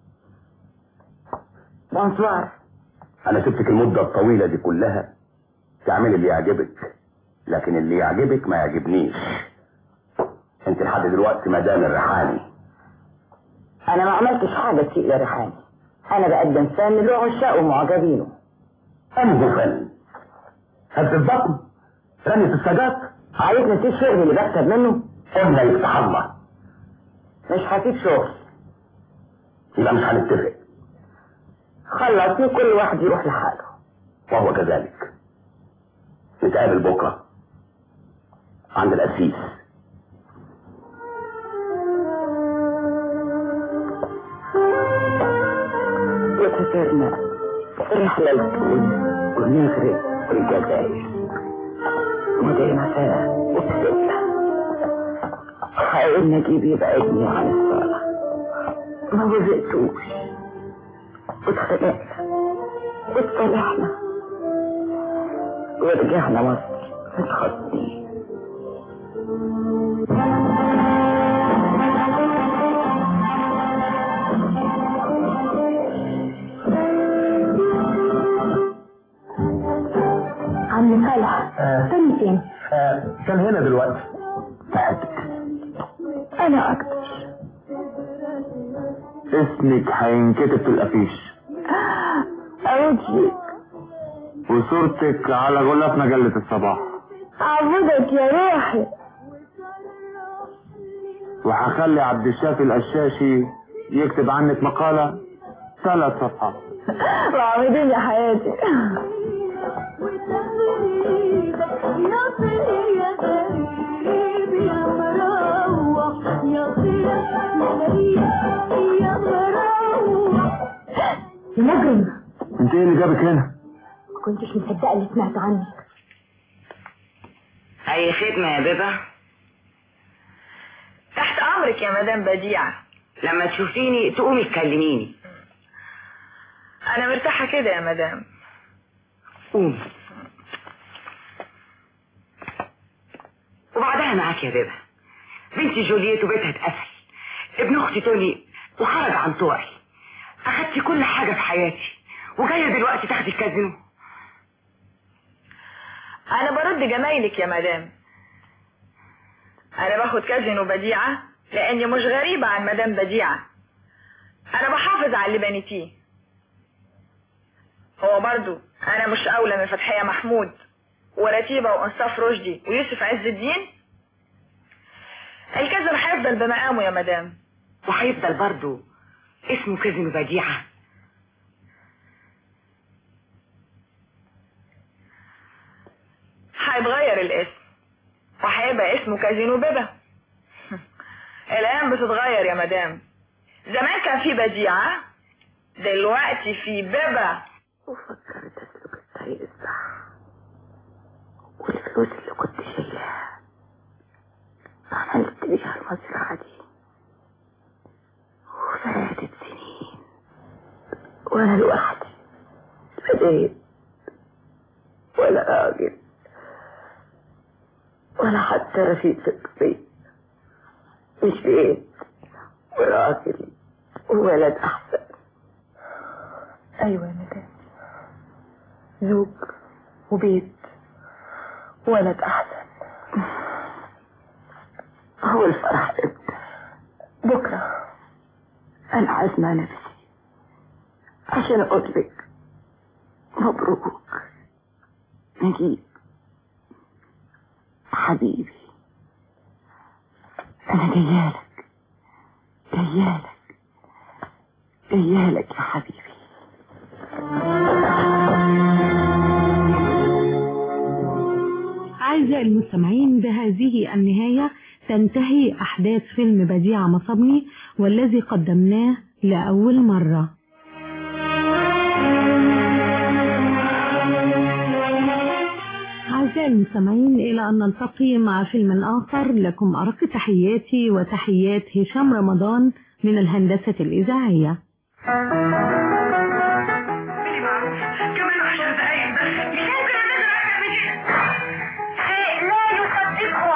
بونسوار انا سبتك المدة الطويلة دي كلها تعملي اللي يعجبك لكن اللي يعجبك ما يعجبنيش انت لحد دلوقتي مدام الريحاني انا ما عملتش حاجة تسيء لريحاني انا بقدم فن له عشاق ومعجبينه انه فن هز البطن رمية السجات عايز نسيب شغلي اللي بكسب منه قلنا يفتح الله مش هسيب شغل يبقى مش هنتفق خلصني كل واحد يروح لحاله وهو كذلك نتقابل بكرة عند القسيس وسافرنا رحلة لتونس والمغرب والجزائر مدينة سنة وكسبنا حاولنا نجيب يبعدني عن الصلاة ما وزقتوش واتخانقنا واتصالحنا ورجعنا مصر متخاصمين عم صالح كان فين؟ كان هنا دلوقتي انا اكتر اسمك هينكتب في الافيش اوجهك وصورتك على غلاف مجلة الصباح اعبدك يا روحي وهخلي عبد الشافي القشاشي يكتب عنك مقالة ثلاث صفحات وعمدين يا حياتي يا مجرم انت ايه اللي جابك هنا؟ ما كنتش مصدقه اللي سمعته عنك اي خدمه يا بابا تحت امرك يا مدام بديعة لما تشوفيني تقومي تكلميني انا مرتاحة كده يا مدام قومي وبعدها معاك يا بابا بنتي جولييت وبيتها اتقفل ابن اختي توني وخرج عن طوعي اخدتي كل حاجه في حياتي وجايه دلوقتي تاخدي الكازينو انا برد جمايلك يا مدام انا باخد كازينو بديعة لاني مش غريبة عن مدام بديعة انا بحافظ على اللي بنيتيه هو برضو انا مش اولى من فتحية محمود ورتيبة وانصاف رشدي ويوسف عز الدين الكازينو هيفضل بمقامه يا مدام وهيفضل برضو اسمه كازينو بديعه هيتغير الاسم وهيبقى اسمه كازينو بيبا الايام بتتغير يا مدام زمان كان في بديعة دلوقتي في بيبا وفكرت اسلك الطريق الصح والفلوس اللي كنت شايلاها عملت بيها المزرعة دي وفاتت سنين وانا لوحدي لا بيت ولا راجل ولا حتى رفيق في البيت مش بيت وراجل وولد احسن ايوه يا مدام زوج وبيت ولد أحسن هو الفرح امتى بكرة أنا عازمة نفسي عشان أقول لك مبروك نجيب حبيبي أنا جيالك جيالك جيالك يا حبيبي أعزائي المستمعين بهذه النهاية تنتهي أحداث فيلم بديع مصبني والذي قدمناه لأول مرة أعزائي المستمعين إلى أن نلتقي مع فيلم آخر لكم أرق تحياتي وتحيات هشام رمضان من الهندسة الإذاعية كمان عشر دقايق بس مش ممكن انزل اكتر من كده شيء لا يصدقه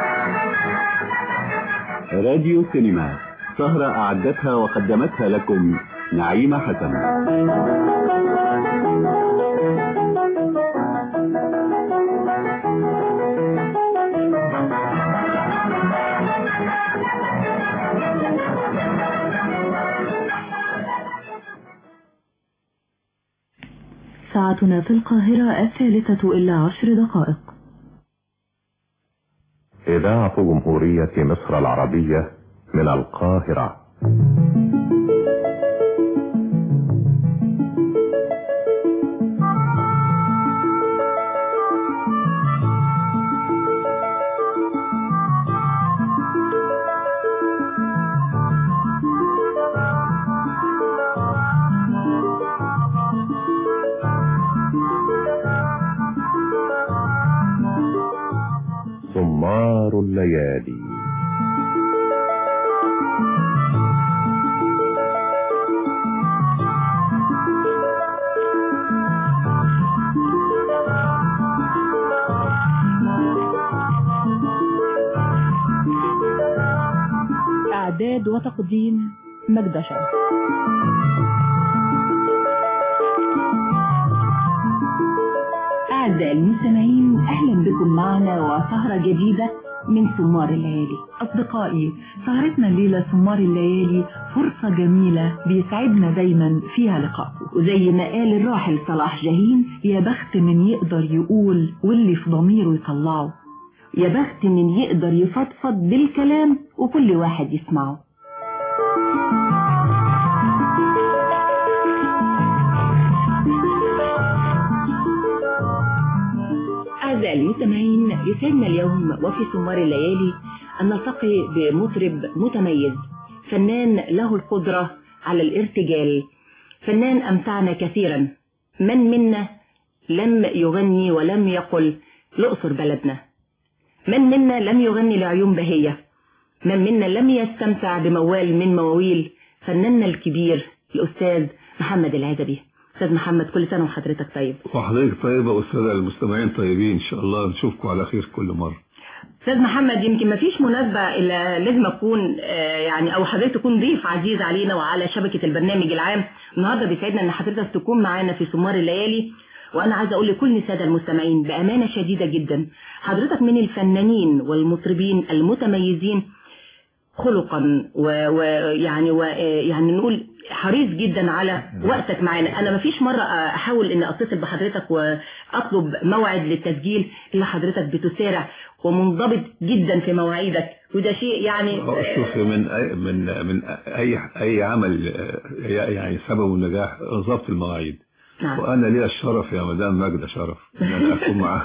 عقل راديو سينما سهرة أعدتها وقدمتها لكم نعيمة حسن ساعتنا في القاهرة الثالثة إلا عشر دقائق إذاعة جمهورية مصر العربية من القاهرة سمار الليالي إعداد وتقديم مجد شرف أعزائي المستمعين أهلا بكم معنا وسهرة جديدة من سمار الليالي أصدقائي سهرتنا الليلة سمار الليالي فرصة جميلة بيسعدنا دايما فيها لقائكم وزي ما قال الراحل صلاح جاهين يا بخت من يقدر يقول واللي في ضميره يطلعه يا بخت من يقدر يفضفض بالكلام وكل واحد يسمعه أعزائي المستمعين يسعدنا اليوم وفي سمار الليالي أن نلتقي بمطرب متميز فنان له القدرة على الارتجال فنان أمتعنا كثيرا من منا لم يغني ولم يقل الأقصر بلدنا من منا لم يغني لعيون بهية من منا لم يستمتع بموال من مواويل فناننا الكبير الأستاذ محمد العزبي أستاذ محمد كل سنة وحضرتك طيب وحضرتك طيبة والسادة المستمعين طيبين إن شاء الله نشوفكم على خير كل مرة أستاذ محمد يمكن ما فيش مناسبة إلا لازم أكون آه، يعني أو حضرتك تكون ضيف عزيز علينا وعلى شبكة البرنامج العام النهاردة بيسعدنا إن حضرتك تكون معانا في سمار الليالي وأنا عايزة أقول لكل السادة المستمعين بأمانة شديدة جدا حضرتك من الفنانين والمطربين المتميزين خلقا ويعني ويعني نقول حريص جدا على وقتك معانا انا ما فيش مره احاول ان اتصل بحضرتك واطلب موعد للتسجيل الا حضرتك بتسارع ومنضبط جدا في مواعيدك وده شيء يعني هو شوف من أي من من أي أي عمل آه، يعني سبب النجاح ضبط المواعيد نعم. وأنا لي الشرف يا مدام ماجدة شرف إن أنا أكون معاك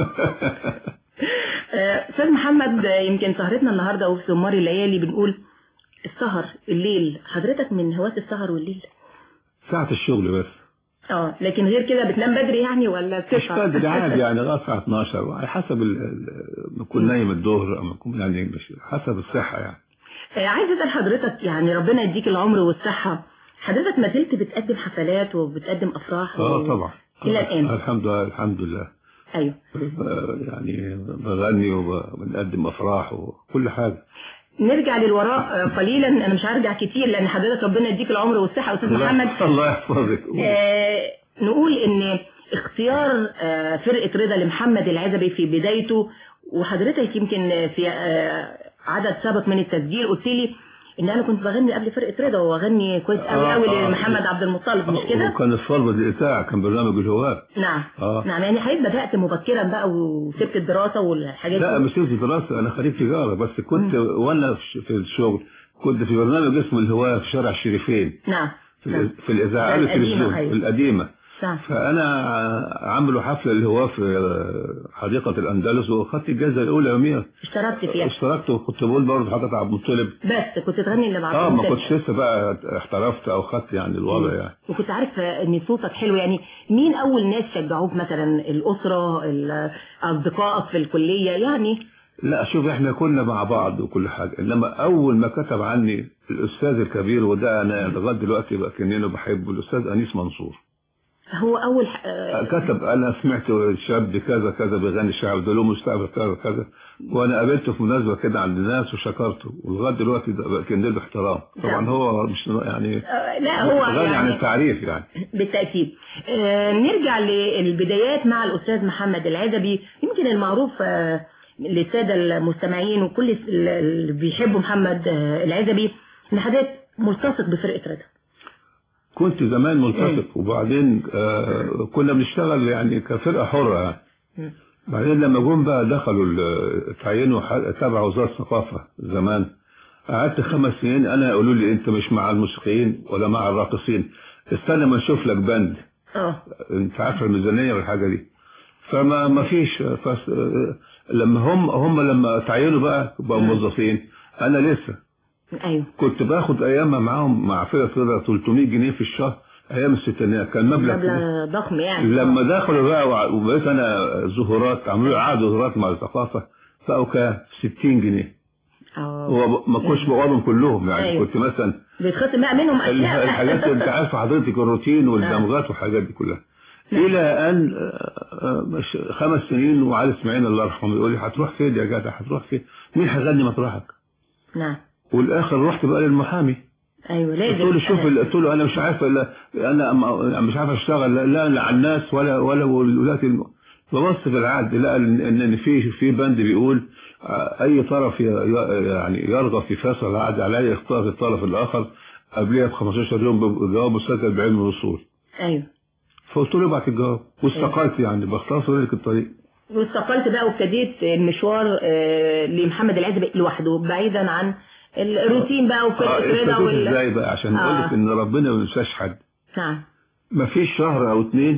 آه، استاذ محمد آه، يمكن سهرتنا النهارده وفي سمار الليالي بنقول السهر الليل حضرتك من هواة السهر والليل ساعة الشغل بس اه لكن غير كده بتنام بدري يعني ولا مش بتصحى بدري عادي يعني لغاية الساعة 12 على حسب ال- ال- بكون نايم الظهر أو بكون يعني مش حسب الصحة يعني آه، عايز اسال حضرتك يعني ربنا يديك العمر والصحه حضرتك ما زلت بتقدم حفلات وبتقدم افراح اه و- طبعا الى الان الحمد لله الحمد لله ايوه ب- يعني بغني وبنقدم افراح وكل حاجه نرجع للوراء آه، قليلا انا مش هرجع كتير لان حضرتك ربنا يديك العمر والصحه يا استاذ محمد الله يحفظك آه، نقول ان اختيار آه، فرقة رضا لمحمد العزبي في بدايته وحضرتك يمكن في آه، عدد سابق من التسجيل قلت لي ان انا كنت بغني قبل فرقة رضا واغني كويس قوي آه، قوي آه. لمحمد عبد المطلب مش كده؟ وكان الصلب الإذاعة كان برنامج الهواء نعم اه نعم يعني حضرتك بدأت مبكرا بقى وسبت الدراسة والحاجات لا دي مش في دراسة أنا خريج تجارة بس كنت وأنا في في الشغل كنت في برنامج اسمه الهواء في شارع الشريفين نعم في, الإذ- في الإذاعة القديمة، والتلفزيون أيوة. القديمة نعم فأنا عملوا حفلة الهواء في حديقة الأندلس وأخدت الجائزة الأولى يوميها اشتركت فيها اشتركت وكنت بقول برضه حضرتك عبد المطلب بس كنت تغني اللي بعد اه ما كنتش لسه بقى احترفت او خدت يعني الوضع يعني وكنت عارف ان صوتك حلو يعني مين اول ناس شجعوك مثلا الاسره ال- اصدقائك في الكليه يعني لا شوف احنا كنا مع بعض وكل حاجة انما اول ما كتب عني الاستاذ الكبير وده انا لغايه دلوقتي بقى كنينه بحبه الاستاذ انيس منصور هو اول ح... آه، كتب انا سمعت شاب كذا كذا بيغني شعب ده له مستقبل كذا كذا وانا قابلته في مناسبه كده عند الناس وشكرته ولغايه دلوقتي ده بقى كان باحترام طبعا هو مش يعني آه، لا هو غني عن يعني التعريف يعني بالتأكيد آه، نرجع للبدايات مع الأستاذ محمد العزبي يمكن المعروف آه، للسادة المستمعين وكل ال- اللي بيحبوا محمد آه، العزبي إن حضرتك ملتصق بفرقة رضا كنت زمان ملتصق وبعدين آه كنا بنشتغل يعني كفرقه حره يعني مم. بعدين لما جم بقى دخلوا ال- تعينوا ح- تبع وزاره الثقافه زمان قعدت خمس سنين انا يقولوا لي انت مش مع الموسيقيين ولا مع الراقصين استنى ما نشوف لك بند اه انت عارف الميزانيه والحاجه دي فما ما فيش فس لما هم هم لما تعينوا بقى بقوا موظفين انا لسه أيوه كنت باخد ايامها معاهم مع فرقه رضا 300 جنيه في الشهر ايام الستينات كان مبلغ مبلغ ضخم يعني لما دخلوا بقى وع- وبقيت انا ظهورات عملوا لي عقد ظهورات مع الثقافه بقوا كام 60 جنيه اه هو ما كنتش بقبضهم كلهم يعني أيوة. كنت مثلا بيتخصم بقى منهم ال- أشياء الحاجات اللي انت عارف حضرتك الروتين والدمغات والحاجات دي كلها الى ان آه، آه، مش- خمس سنين وعلي اسماعيل الله يرحمه يقول لي هتروح فين يا جدع هتروح فين مين هيغني مطرحك نعم والاخر رحت بقى للمحامي أيوه لازم قلت له شوف قلت له انا مش عارف لا انا أم- مش عارف اشتغل لا, لا, لا على الناس ولا ولا ولاة الم... ببص في العقد لقى ان ان في في بند بيقول آه، اي طرف ي- ي- يعني يرغب في فصل العقد عليه يختار الطرف الاخر قبلها ب 15 يوم بجواب مسجل بعلم الوصول أيوه فقلت له ابعت الجواب واستقلت يعني بختصر لك الطريق واستقلت بقى وابتديت المشوار آه، لمحمد العزبي لوحده بعيدا عن الروتين بقى اه وفرقة رضا استفدت وال ازاي بقى عشان آه. اقول لك ان ربنا ما بينساش حد نعم ما فيش شهر او اتنين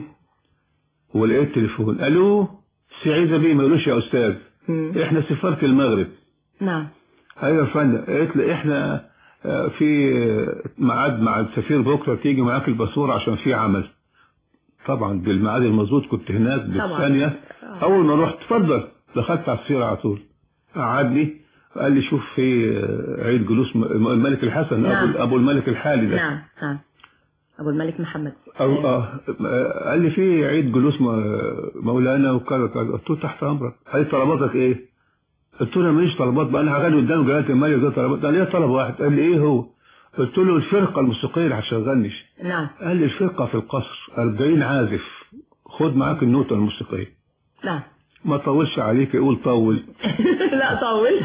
ولقيت تليفون الو سعيدة بيه ما يقولوش يا استاذ مم. احنا سفارة المغرب نعم ايوه يا فندم قالت لي احنا آه، في آه، ميعاد مع السفير بكره تيجي معاك الباسبور عشان في عمل طبعا بالميعاد المظبوط كنت هناك بالثانيه اول ما رحت اتفضل دخلت على السفير على طول قعدني قال لي شوف في آه، عيد جلوس م- الملك الحسن نعم. ابو ابو الملك الحالي ده نعم نعم أبو الملك محمد أو آه آه، قال لي في عيد جلوس م- مولانا وكذا كذا قلت له تحت امرك قال لي طلباتك ايه؟ قلت له انا ماليش طلبات بقى انا هغني قدام جلاله الملك ده طلبات قال لي إيه طلب واحد قال لي ايه هو؟ قلت له الفرقه الموسيقيه اللي هتشغلني نعم قال لي الفرقه في القصر 40 عازف خد معاك النوتة الموسيقية نعم ما طولش عليك يقول طول لا طول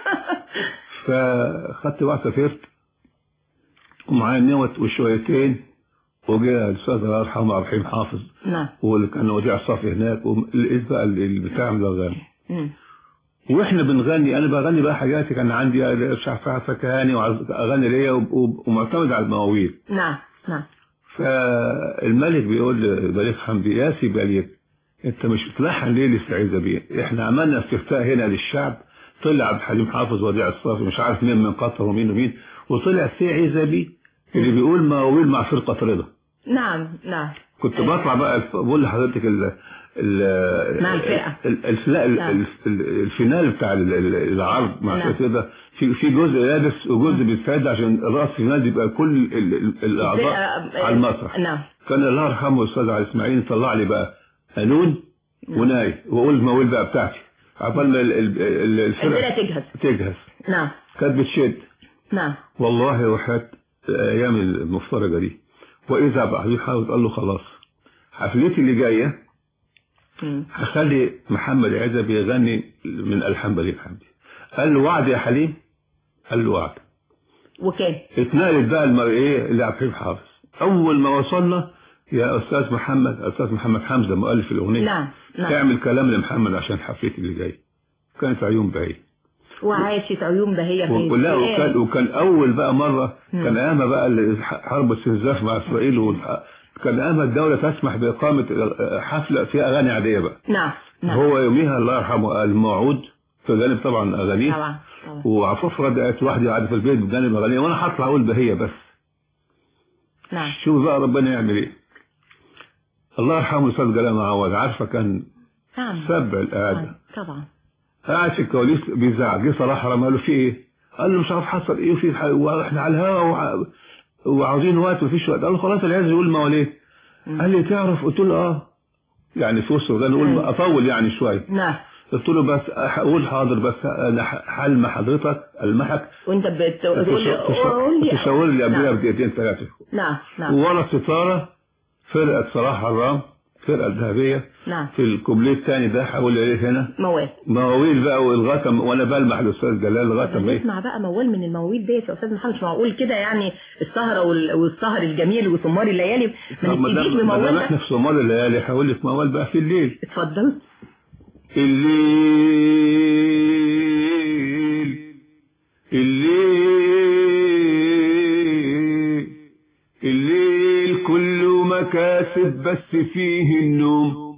فخدت بقى سافرت ومعايا النوت وشويتين وجاء الاستاذ الله يرحمه عبد الرحيم حافظ نعم واللي كان وديع الصافي هناك ولقيت بقى البتاع ملغاني مم. واحنا بنغني انا بغني بقى حاجاتي كان عندي مش عارف فكهاني واغاني ليا وب- ومعتمد على المواويل نعم نعم فالملك بيقول لبليغ حمدي يا سي بليغ انت مش بتلحن ليه للسعيدة بيه احنا عملنا استفتاء هنا للشعب طلع عبد الحليم حافظ وديع الصافي مش عارف مين من قطر ومين ومين وطلع سعيدة بيه اللي بيقول مواويل مع فرقة رضا نعم نعم كنت بطلع بقى الف- بقول لحضرتك ال ال مع الفرقة. ال- الف- لا، ال- نعم. ال- ال- الفينال بتاع ال- ال- العرض مع نعم. كده في في جزء لابس وجزء بيتفاد عشان راس الفينال يبقى كل ال- ال- الاعضاء الفرقة- على المسرح نعم كان الله يرحمه الاستاذ علي اسماعيل يطلع لي بقى قانون وناي واقول المواويل بقى بتاعتي عقبال ما ال- ال- ال- الفرقة الفرقه تجهز تجهز نعم كانت بتشد نعم والله وحياة ايام المفترجه دي واذا بقى حبيب حافظ قال له خلاص حفلتي اللي جايه مم. هخلي محمد عزبي يغني من الحان بليغ حمدي قال له وعد يا حليم قال له وعد وكان اتنقلت بقى المر ايه لعبد الحليم حافظ اول ما وصلنا يا استاذ محمد استاذ محمد حمزه مؤلف الاغنيه نعم نعم اعمل كلام لمحمد عشان حفلتي اللي جايه كانت عيون بعيد وعاشت عيون بهية في ولا وكان السؤال. وكان اول بقى مره مم. كان ايامها بقى ال- حرب الاستنزاف مع اسرائيل والح- كان ايامها الدوله تسمح باقامه حفله فيها اغاني عاديه بقى نعم نعم هو يوميها الله يرحمه الموعود في جانب طبعا اغانيه طبعا طبعا وعفاف رجعت لوحدي قاعده في البيت بجانب اغانيه وانا هطلع اقول بهيه بس نعم شوف بقى ربنا يعمل ايه الله يرحمه الاستاذ جلال معوض عارفه كان نعم سبع القعده طبعا قاعد في الكواليس بيزعق جه صلاح رمى له في ايه؟ قال له مش عارف حصل ايه وفي ح- واحنا على الهوا وع- وعاوزين وقت ومفيش وقت قال له خلاص العز يقول مواليه قال لي تعرف قلت له اه يعني في وسط ده نقول اطول يعني شويه نعم قلت له بس اقول حاضر بس انا ح- حلم حضرتك المحك وانت بتقول لي قول لي تشاور لي قبلها نعم. بدقيقتين ثلاثه نعم نعم ورا الستاره فرقه صلاح حرام فرقه الذهبيه نعم في الكوبليه الثاني ده هقول ايه هنا موال مواويل بقى والغايه وانا بلمح الاستاذ جلال لغايه ما ايه نسمع بقى موال من المواويل ديت يا استاذ محمد مش معقول كده يعني السهره وال- والسهر الجميل وسمار الليالي ما طب ما نبتديش دام ما دام بموال احنا ده في صومال الليالي هقول لك موال بقى في الليل اتفضل الليل الليل الليل كله مكاسب بس فيه النوم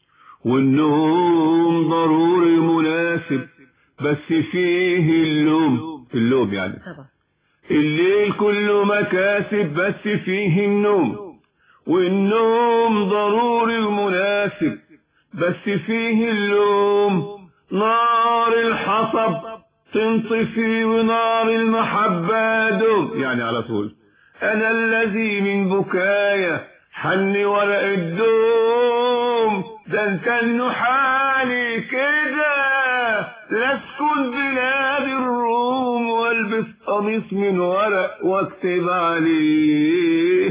والنوم ضروري مناسب بس فيه اللوم اللوم يعني طبعا الليل كله مكاسب بس فيه النوم والنوم ضروري ومناسب بس فيه اللوم نار الحصب تنطفي ونار المحبة دوم يعني على طول أنا الذي من بكايا حني ورق الدوم ده انت انه حالي كده لاسكن بلاد الروم والبس قميص من ورق واكتب عليه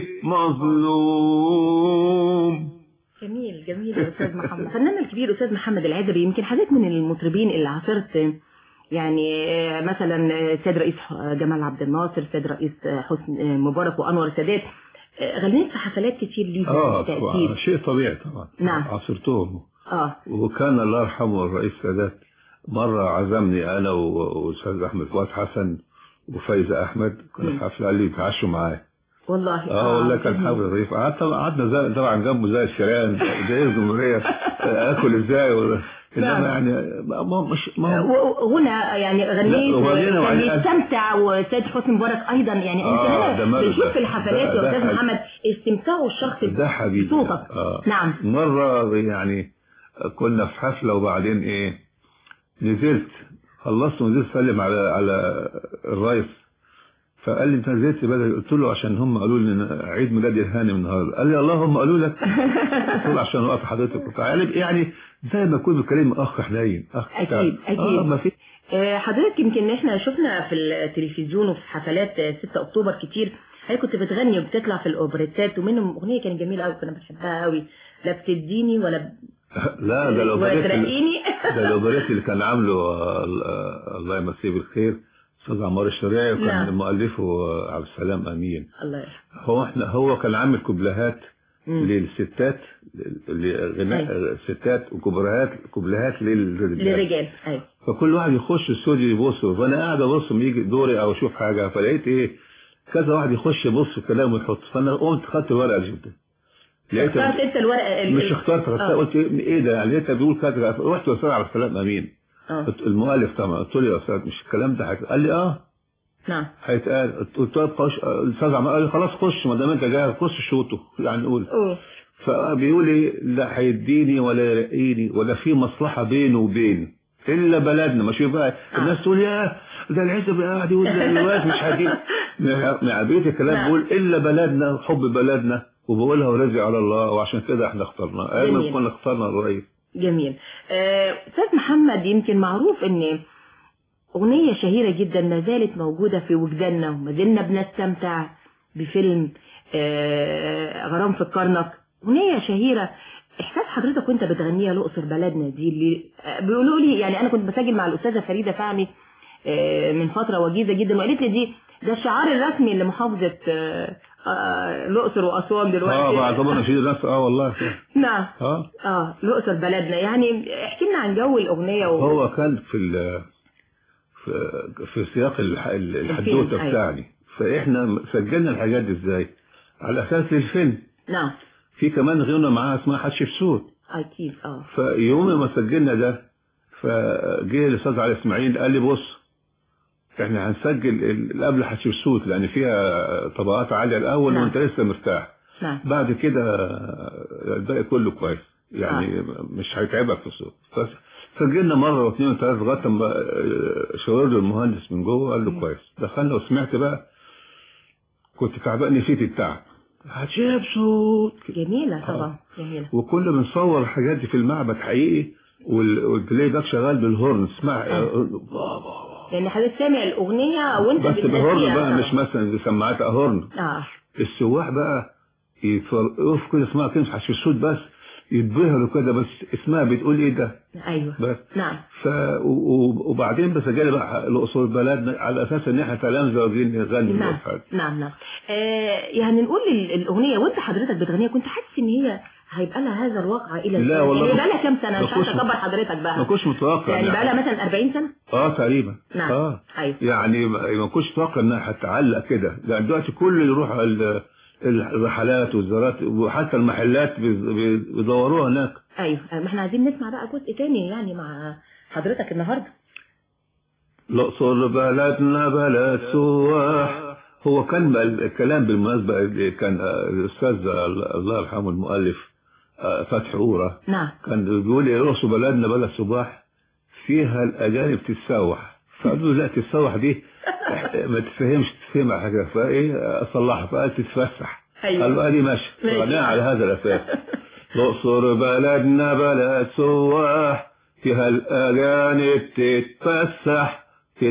مظلوم جميل جميل يا استاذ محمد فنان الكبير استاذ محمد العدبي يمكن حضرتك من المطربين اللي عاصرت يعني آه، مثلا آه، سيد رئيس آه، جمال عبد الناصر سيد رئيس آه، حسني آه، مبارك وانور السادات آه، غنيت في حفلات كتير ليهم اه تأثير طبعا شيء طبيعي طبعا نعم. عاصرتهم اه وكان الله يرحمه الرئيس سادات مرة عزمني أنا و- والأستاذ أحمد فؤاد حسن وفايزة أحمد كنا في حفلة قال لي تعشوا معايا والله اه والله كان جميل. حفل ظريف قعدت قعدنا زي- طبعا جنبه زي الشيران زي الجمهورية اكل ازاي ولا نعم. انما يعني ما ما- مش ما هو و- غنى يعني غنيت لا، وغنينا وكان وعن- يستمتع وسيد حسني مبارك ايضا يعني انت آه، ده هنا ماله بنشوف ده. في الحفلات ده- يا ده استاذ حبيبي. محمد استمتاعه الشخصي ده حبيبي بصوتك آه. نعم مرة يعني كنا في حفلة وبعدين ايه نزلت خلصت ونزلت سلم على على الرئيس فقال لي انت نزلت بدري قلت له عشان هم قالوا لي إن عيد ميلادي الهانم النهارده قال لي اللهم قالوا لك قلت له عشان وقت حضرتك وبتاع. يعني يعني زي ما يكون بكلم اخ حنين اخ بتاع. اكيد اكيد اه ما في آه، حضرتك يمكن احنا شفنا في التلفزيون وفي حفلات آه، 6 اكتوبر كتير هي كنت بتغني وبتطلع في الاوبريتات ومنهم اغنيه كانت جميله قوي كنا بنحبها قوي لا بتديني ولا ب... لا ده الاوبريت اللي- وترقيني ده الاوبريت اللي كان عامله آه، آه، الله يمسيه بالخير استاذ عمار الشريعي وكان نعم. مؤلفه آه، عبد السلام امين الله يرحمه هو احنا هو كان عامل كوبلهات مم. للستات لغناء الستات وكوبلهات كوبلهات للرجال للرجال ايوه فكل واحد يخش الاستوديو يبص فانا قاعد ابص لما يجي دوري او اشوف حاجه فلقيت ايه كذا واحد يخش يبص في كلامه ويحط فانا قمت خدت الورقه دي جبتها لقيت اخترت انت الورقه ال- مش ال- اخترت آه. اخترت قلت ايه إيه ده يعني لقيتها بيقول كذا رحت للاستاذ عبد السلام امين اه قلت- المؤلف طبعا قلت له يا استاذ مش الكلام ده هيت- قال لي اه نعم هيتقال قلت له طب خش الاستاذ عمال قال لي خلاص خش ما دام انت جاي خش شوطه يعني قول أوه. فبيقول لي لا هيديني ولا يرقيني ولا في مصلحه بينه وبين الا بلدنا مش بقى الناس تقول يا ده العزب قاعد يقول ده الواد مش هجيب مع بقيه الكلام نعم. بقول الا بلدنا وحب بلدنا وبقولها ورزق على الله وعشان كده احنا اخترنا ايام جميل. ما كنا اخترنا الرئيس جميل آه، استاذ محمد يمكن معروف ان اغنيه شهيره جدا ما زالت موجوده في وجداننا وما زلنا بنستمتع بفيلم آه، غرام في الكرنك اغنيه شهيره احساس حضرتك وانت بتغنيها الاقصر بلدنا دي اللي آه، بيقولوا لي يعني انا كنت بسجل مع الاستاذه فريده فهمي آه، من فتره وجيزه جدا وقالت لي دي ده الشعار الرسمي لمحافظه آه، آه، الاقصر واسوان دلوقتي اه بعتبرنا شيء ناس اه والله نعم اه اه الاقصر بلدنا يعني احكي لنا عن جو الاغنيه و... هو كان في ال في, في سياق الح- الحدوته الفيلم، أيوة. بتاعي فاحنا سجلنا الحاجات دي ازاي على اساس الفيلم نعم في كمان غنى معاها اسمها حتشبسوت اكيد اه فيوم ما سجلنا ده فجه الاستاذ علي اسماعيل قال لي بص احنا هنسجل ال- قبل حتشبسوت لان فيها طبقات عاليه الاول نعم. وانت لسه مرتاح نعم بعد كده الباقي كله كويس يعني آه. مش هيتعبك في الصوت فسجلنا مره واثنين وثلاثه لغايه ما آه، شاور له المهندس من جوه قال له كويس دخلنا وسمعت بقى كنت تعبان نسيت التعب هتجيب صوت جميله طبعا جميله وكنا بنصور الحاجات دي في المعبد حقيقي وال- والبلاي باك شغال بالهورن اسمع لان حضرتك سامع الاغنيه وانت بس بالهورن بتنسيها بقى طبعاً. مش مثلا بسماعات هورن اه السواح بقى يقف كده اسمها كلمة حش الصوت بس يتبهروا كده بس اسمها بتقول ايه ده ايوه بس نعم ف و- و- وبعدين بسجل بقى الاصول بلدنا على اساس ان احنا تلامذه واخدين نغني نعم وحاجة. نعم نعم آه يعني نقول ال- الاغنيه وانت حضرتك بتغنيها كنت حاسس ان هي هيبقى لها هذا الواقع الى لا الآن؟ والله يعني ما- بقى لها كام سنه ما مش عارفه كنتش- اكبر حضرتك بقى ما كنتش متوقع يعني إنها- بقى لها مثلا 40 سنه اه تقريبا نعم اه ايوه يعني ما ما كنتش متوقع انها هتعلق كده لان دلوقتي كل اللي يروح ال- الرحلات والزيارات وحتى المحلات بيز- بي- بيدوروها هناك ايوه ما احنا عايزين نسمع بقى جزء تاني يعني مع حضرتك النهارده الأقصر بلدنا بلد سواح هو كان بقى الكلام بالمناسبة اللي كان آه، الأستاذ آه، الله يرحمه المؤلف آه، فتحي أورا نعم كان بيقول لي الأقصر بلدنا بلد سواح فيها الأجانب تتسوح فقالوا له لا تتسوح دي ما تفهمش تفهم حاجة فإيه أصلحها فقال تتفسح أيوة. قالوا أدي ماشي ماشي. فغناها على هذا الأساس الأقصر بلدنا بلد سواح فيها الأجانب تتفسح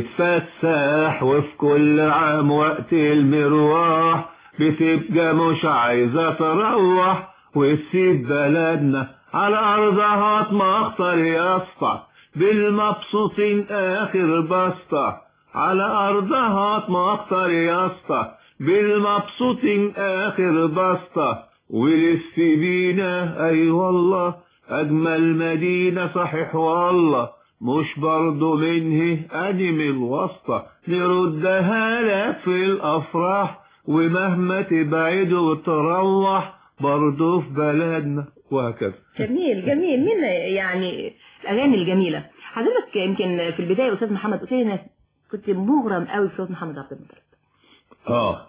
تتفسح وفي كل عام وقت المروح بتبقى مش عايزة تروح وتسيب بلدنا على أرضها تمخطر يا اسطى بالمبسوطين آخر بسطة على أرضها تمخطر يا اسطى بالمبسوطين آخر بسطة ولف بينا أي والله أجمل مدينة صحيح والله مش برضو منه أني من الوسطى نردها لك في الأفراح ومهما تبعد وتروح برضو في بلدنا وهكذا جميل جميل مين يعني الاغاني الجميله حضرتك يمكن في البدايه يا استاذ محمد قلت لي انك كنت مغرم قوي بصوت محمد عبد المطلب آه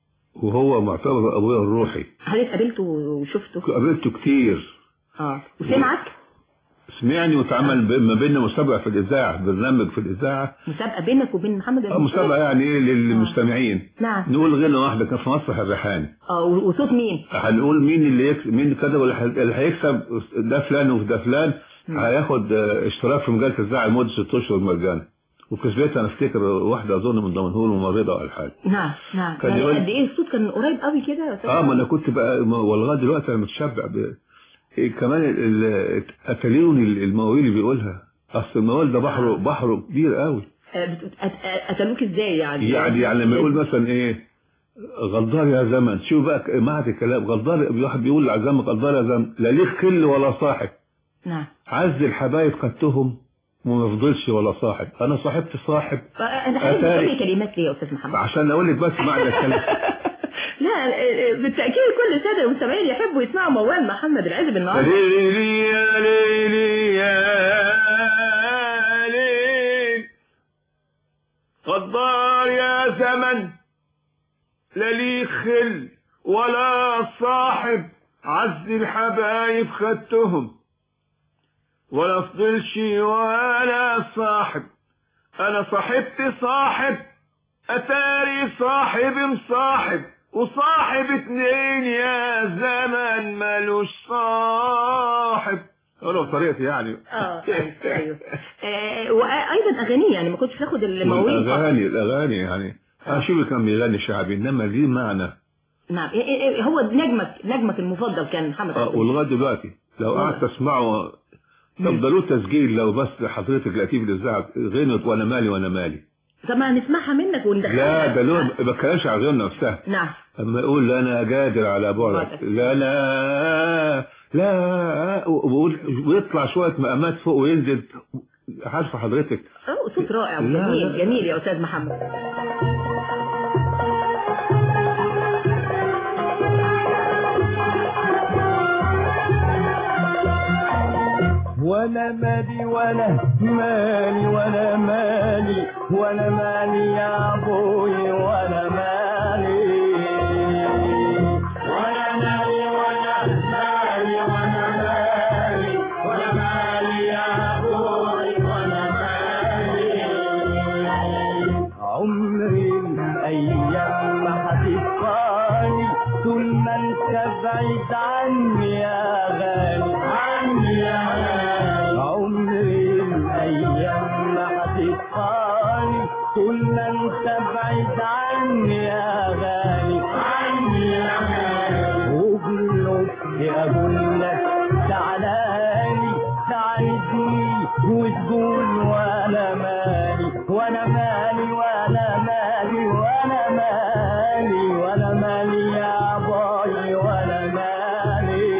وهو معتبر أبويا الروحي حضرتك قابلته وشفته قابلته كتير اه وسمعك سمعني واتعمل ب- ما بيننا مسابقة في الإذاعة برنامج في الإذاعة مسابقه بينك وبين محمد عبد آه، مسابقة المطلب يعني إيه للمستمعين نعم نقول غنى واحدة كان في مسرح الريحاني اه وصوت مين هنقول مين اللي يكسب مين كده واللي ح- اللي هيكسب ده فلان وده فلان هياخد آه، اشتراك في مجله الإذاعة لمدة ست أشهر مجانا وكسبتها أنا أفتكر واحدة أظن من دمنهور وممرضة ولا حاجة نعم نعم كان يعني يقول- قد ايه الصوت كان قريب قوي كده يا أستاذ اه ما انا كنت بقى ما- ولغايه دلوقتي انا متشبع ب... إيه كمان ال- ال- اتليون ال- المواويل اللي بيقولها اصل الموال ده بحره بحره كبير قوي آه، بت- أت- قتلوك ازاي يعني يعني يعني لما يقول مثلا ايه غدار يا زمن شوف بقى ك- معهد الكلام غدار واحد بيقول على زمن غدار يا زمن لا ليك خل ولا صاحب نعم عز الحبايب خدتهم وما فضلش ولا صاحب انا صاحبت صاحب انا حضرتك أتاري. بتقول لي كلمات ليه يا استاذ محمد عشان اقول لك بس معنى الكلام لا آه، بالتاكيد كل الساده المستمعين يحبوا يسمعوا موال محمد العزب النهارده ليلي يا ليلي يا ليل غدار يا زمن لا لي خل ولا صاحب عز الحبايب خدتهم ولا فضلش ولا صاحب انا صاحبت صاحب اتاري صاحب مصاحب وصاحب اتنين يا زمن ملوش صاحب ولو بطريقتي يعني اه ايوه ايوه آه، وايضا اغانيه يعني ما كنتش تاخد المواويل فقط. الاغاني الاغاني يعني اشوف كان بيغني شعبي انما ليه معنى نعم إيه- إيه- إيه هو نجمك نجمك المفضل كان محمد اه حافظ ولغايه دلوقتي لو قعدت اسمعه طب ده له تسجيل لو بس حضرتك لقيتيه في الاذاعه غنت وانا مالي وانا مالي طب ما نسمعها منك وندخلها لا ده له ما بتكلمش على الغنى نفسها نعم اما يقول لا انا قادر على بعدك لا لا لا وبقول ويطلع شويه مقامات فوق وينزل عارفه حضرتك أوه، صوت رائع لا، وجميل لا. جميل يا استاذ محمد ولا مالي ولا مالي ولا مالي ولا مالي يا ابوي ولا مالي ولا مالي ولا مالي ولا مالي ولا مالي يا ابوي ولا مالي عمري الايام ما هتبقاني طول ما انت بعيد عني يا غالي عني يا غالي عمري الايام ما هتبقاني طول ما انت بعيد عني يا غالي عني يا غالي وبنص اقول لك تعالالي تعالجني وتقول ولا مالي ولا مالي ولا مالي ولا مالي ولا مالي يا باي ولا مالي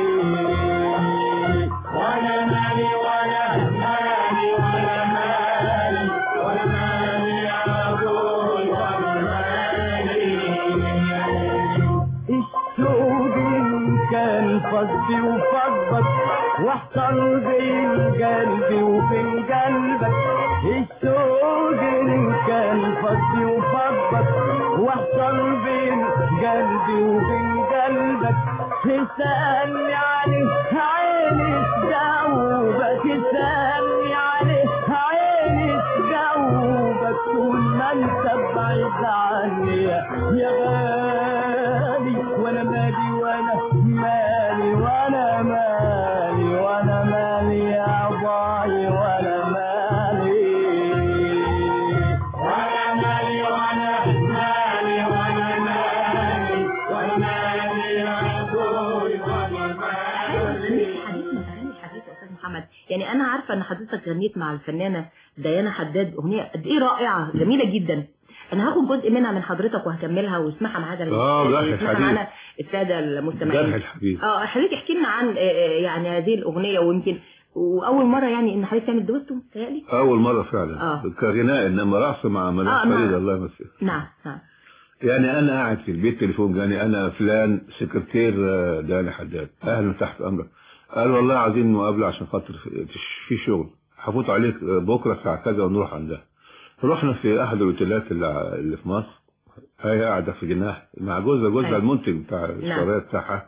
ولا مالي ولا مالي ولا مالي ولا مالي يا باي ولا مالي السوق إن كان فضي وفضك واحتر بين قلبي وبين قلبك السوق إن كان فضي وفضك واحتر بين قلبي وبين قلبك تسألني عليه عيني تجاوبك تسألني عليه عيني تجاوبك طول ما انت بعيد عني يا غالي وانا مالي وانا مالي وانا مالي وانا مالي يا باي وانا مالي وانا مالي وانا مالي وانا مالي وانا مالي يا باي وانا مالي حديث يا استاذ محمد يعني انا عارفه ان حضرتك غنيت مع الفنانه ديانا حداد اغنيه قد ايه رائعه جميله جدا انا هاخد جزء منها من حضرتك وهكملها واسمعها معانا آه، جرح يسمعها الحديث. معانا الساده المستمعين جرح الحديث اه حضرتك احكي لنا عن آه، آه، يعني هذه الاغنيه ويمكن واول مره يعني ان حضرتك تعمل دوستو متهيألي اول مره فعلا آه. كغناء انما رقص مع مدام آه، نعم. فريد الله يمسيه نعم نعم يعني انا قاعد في البيت تليفون جاني انا فلان سكرتير آه، داني حداد اهلا تحت امرك قال والله عايزين مقابله عشان خاطر في- في شغل هفوت عليك آه، بكره الساعه كذا ونروح عندها رحنا في احد الاوتيلات اللي ع- اللي في مصر هي قاعده في جناح مع جوزها جوزها أيوة. المنتج بتاع الشرايط بتاعها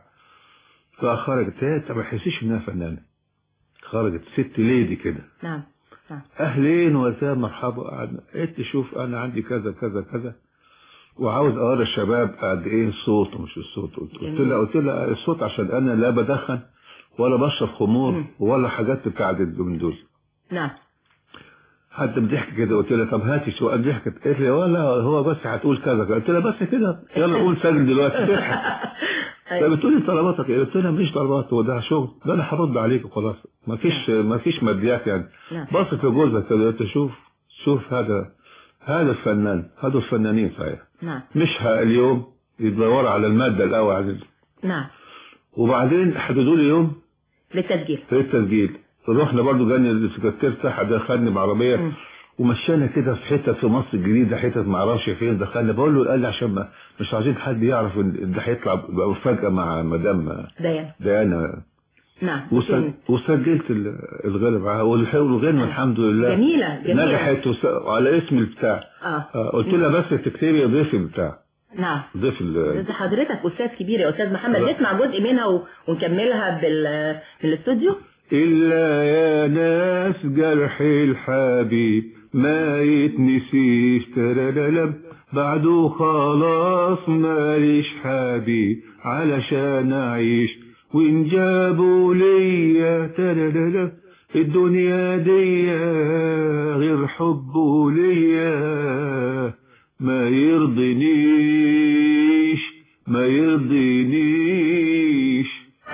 فخرجت هي ما يحسش انها فنانه خرجت ست ليدي كده نعم نعم اهلين وسهلا مرحبا قعدنا قلت لي شوف انا عندي كذا كذا كذا وعاوز اوري الشباب قد ايه الصوت ومش الصوت قلت قلت لها قلت لها الصوت عشان انا لا بدخن ولا بشرب خمور ولا حاجات بتاعت من دول نعم حتى بضحك كده قلت لها طب هاتي سؤال ضحكت قالت لي ولا هو بس هتقول كذا قلت لها بس كده يلا قول سجل دلوقتي تضحك فبتقولي طلباتك ايه؟ قلت لها مفيش طلبات هو ده شغل ده انا هرد عليك وخلاص مفيش مفيش ماديات يعني نعم. بصت لجوزها كده قلت شوف شوف هذا هذا الفنان هذا الفنانين صحيح نعم مش ه- اليوم يدوروا على المادة الأول عزيز نعم وبعدين حددوا لي يوم للتسجيل في التسجيل رحنا برضو جاني السكرتير بتاعها دخلني بعربية ومشينا كده في حتة في مصر الجديدة حتة ما اعرفش فين دخلنا بقول له قال لي عشان ما مش عايزين حد يعرف ان ده هيطلع بقى فجأة مع مدام ديان ديانا نعم وسج- وسجلت ال- الغنى معاها والح- والغنى الحمد لله جميلة جميلة نجحت وس- على اسم البتاع اه آه، قلت لها بس تكتبي ضيف البتاع نعم ضيف ال- ده حضرتك استاذ كبير يا استاذ محمد لا. نسمع جزء منها و... ونكملها بال... في الاستوديو إلا يا ناس جرح الحبيب ما يتنسيش ترللم بعده خلاص ماليش حبيب علشان أعيش وإن جابوا ليا ترللم الدنيا دي غير حبه ليا ما يرضنيش ما يرضينيش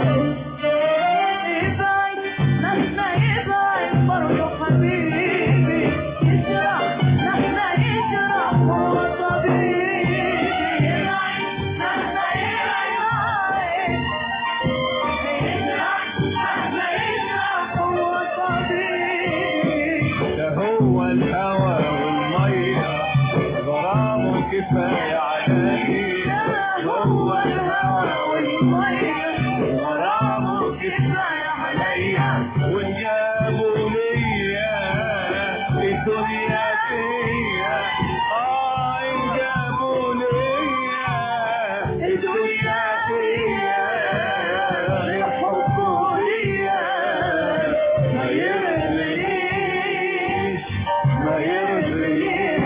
يبعد مهما يبعد برضه حبيبي يجرح مهما يجرح هو طبيبي يبعد مهما يبعد يجرح مهما يجرح هو طبيبي ده هو الهوى والمية غرامه كفاية عليا هو الهوى والمية غرامه كفاية عليا وجابوا ليا الدنيا فيا اه جابوا ليا الدنيا فيا يحبوا ليا ما يرضيش ما يرضيش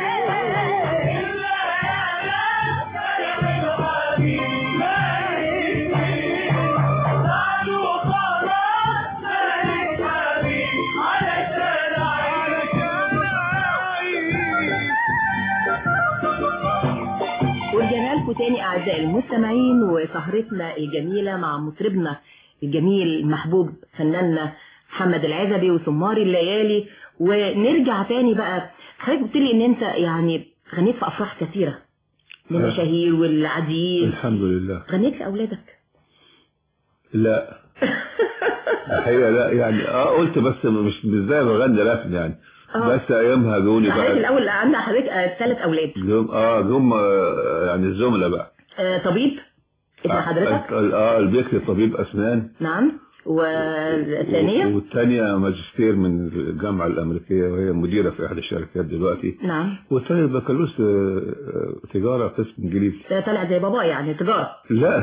ورجعنا لكم تاني اعزائي المستمعين وسهرتنا الجميله مع مطربنا الجميل المحبوب فناننا محمد العزبي وسمار الليالي ونرجع تاني بقى حضرتك قلت لي ان انت يعني غنيت في افراح كثيره من آه. المشاهير والعديد الحمد لله غنيت لاولادك لا الحقيقة لا يعني اه قلت بس مش مش زي بغني رسم يعني آه. بس ايامها جوني حضرتك بقى الاول عندك حضرتك ثلاث اولاد جم اه جم آه، يعني الزملاء بقى آه، طبيب اسم آه، حضرتك اه البكري طبيب اسنان نعم والثانيه والثانية ماجستير من الجامعة الأمريكية وهي مديرة في إحدى الشركات دلوقتي نعم والثانية بكالوريوس آه، آه، تجارة قسم إنجليزي ده طالع زي بابا يعني تجاره لا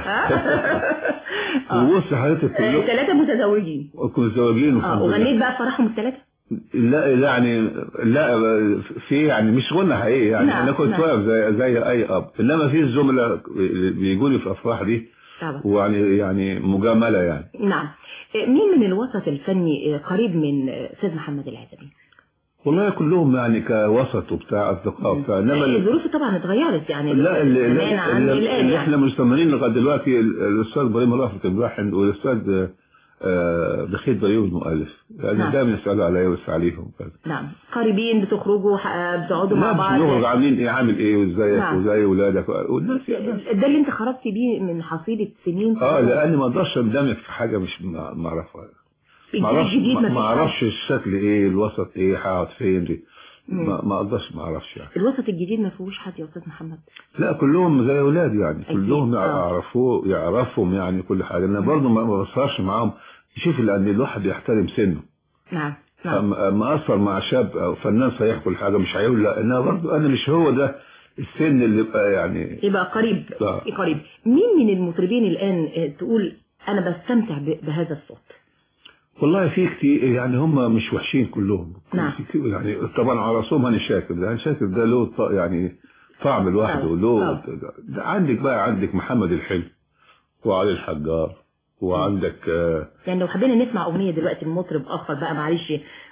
وبص حضرتك كلهم ثلاثه متزوجين كنا متزوجين اه والحمد وغنيت لله بقى في فرحهم الثلاثه لا يعني لا في يعني مش غنى حقيقي يعني نعم، انا كنت نعم. واقف زي زي اي اب انما في الزملاء بيجوا لي في الافراح دي طبعا ويعني يعني مجامله يعني نعم آه، مين من الوسط الفني آه، قريب من آه، استاذ محمد العزبي والله كلهم يعني كوسط وبتاع اصدقاء وبتاع انما آه، ال- الظروف طبعا اتغيرت يعني لا اللي, زمان عن اللي, الان اللي يعني احنا مستمرين لغايه دلوقتي ال- الاستاذ ابراهيم رافت الملحن والاستاذ آه، بخيت بيوم المؤلف يعني نعم. دايما يسالوا عليا ويسال عليهم وكذا. نعم قريبين بتخرجوا ح- بتقعدوا لا مع مش بعض نخرج عاملين ايه عامل ايه وازيك نعم. وزي ولادك والناس يعني ده اللي انت خرجت بيه من حصيلة سنين اه لاني ما اقدرش اندمج في حاجه مش ما ما اعرفها الجيل ما اعرفش الجديد ما مفيش ما حاجة. اعرفش الشكل ايه الوسط ايه هقعد فين دي مم. ما ما اقدرش ما اعرفش يعني الوسط الجديد ما فيهوش حد يا استاذ محمد لا كلهم زي اولاد يعني كلهم آه. يعرفوه يعرفهم يعني كل حاجه انا برضه ما ما بسهرش معاهم شوف لان الواحد يحترم سنه نعم نعم أما أما اثر مع شاب او فنان صحيح كل حاجه مش هيقول لا انا برضه انا مش هو ده السن اللي يبقى يعني يبقى قريب آه. قريب مين من المطربين الان آه، تقول انا بستمتع ب- بهذا الصوت والله في كتير يعني هم مش وحشين كلهم نعم. في كتير يعني طبعا على راسهم هاني شاكر ده هاني شاكر ده له ط- يعني طعم لوحده طبعا. له طبعا. ده عندك بقى عندك محمد الحلو وعلي الحجار وعندك آه يعني لو حبينا نسمع اغنيه دلوقتي المطرب اخر بقى معلش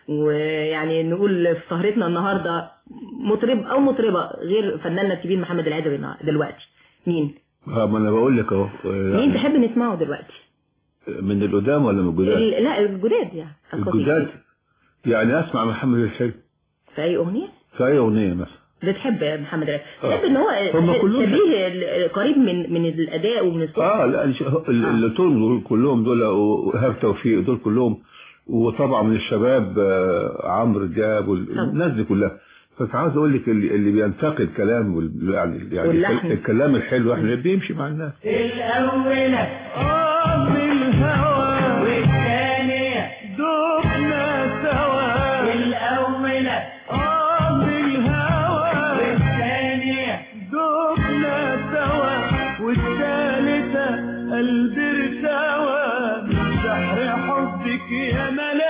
ويعني نقول في سهرتنا النهارده مطرب او مطربه غير فناننا الكبير محمد العدوي النهار- دلوقتي مين آه، ما انا بقول لك اهو آه، مين يعني تحب نسمعه دلوقتي من القدام ولا من الجداد؟ ال- لا الجداد يعني القصيدة. الجداد يعني اسمع محمد الحلو في اي اغنيه في اي اغنيه مثلا بتحب محمد العدوي آه. تحب ان هو هم كلهم شبيه ال- قريب من من الاداء ومن الصوت اه لا الش- ال- اللي طول دول كلهم دول وإيهاب توفيق دول كلهم وطبعا من الشباب آه، عمرو دياب والناس دي كلها بس عاوز اقول لك اللي, اللي بينتقي الكلام وال- يعني يعني واللحن. الكلام الحلو احنا بيمشي مع الناس الأولى آه بالهوى والثانية دبنا سوا الأولى آه بالهوى والثانية دبنا سوا والثالثة قلبي ارتوى من سحر حبك يا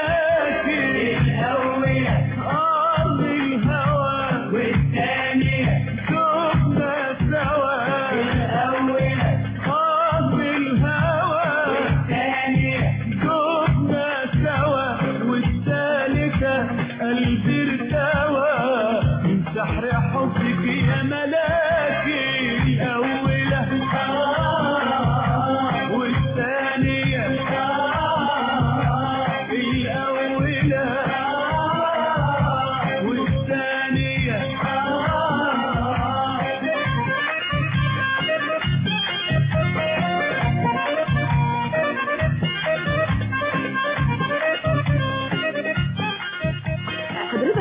ملاكي الأولى آه بالهوى والثانية دبنا سوا الأولى آه بالهوى والثانية دبنا سوا والثالثة قلبي ارتوى من سحر حبك يا ملاكي الأولى آه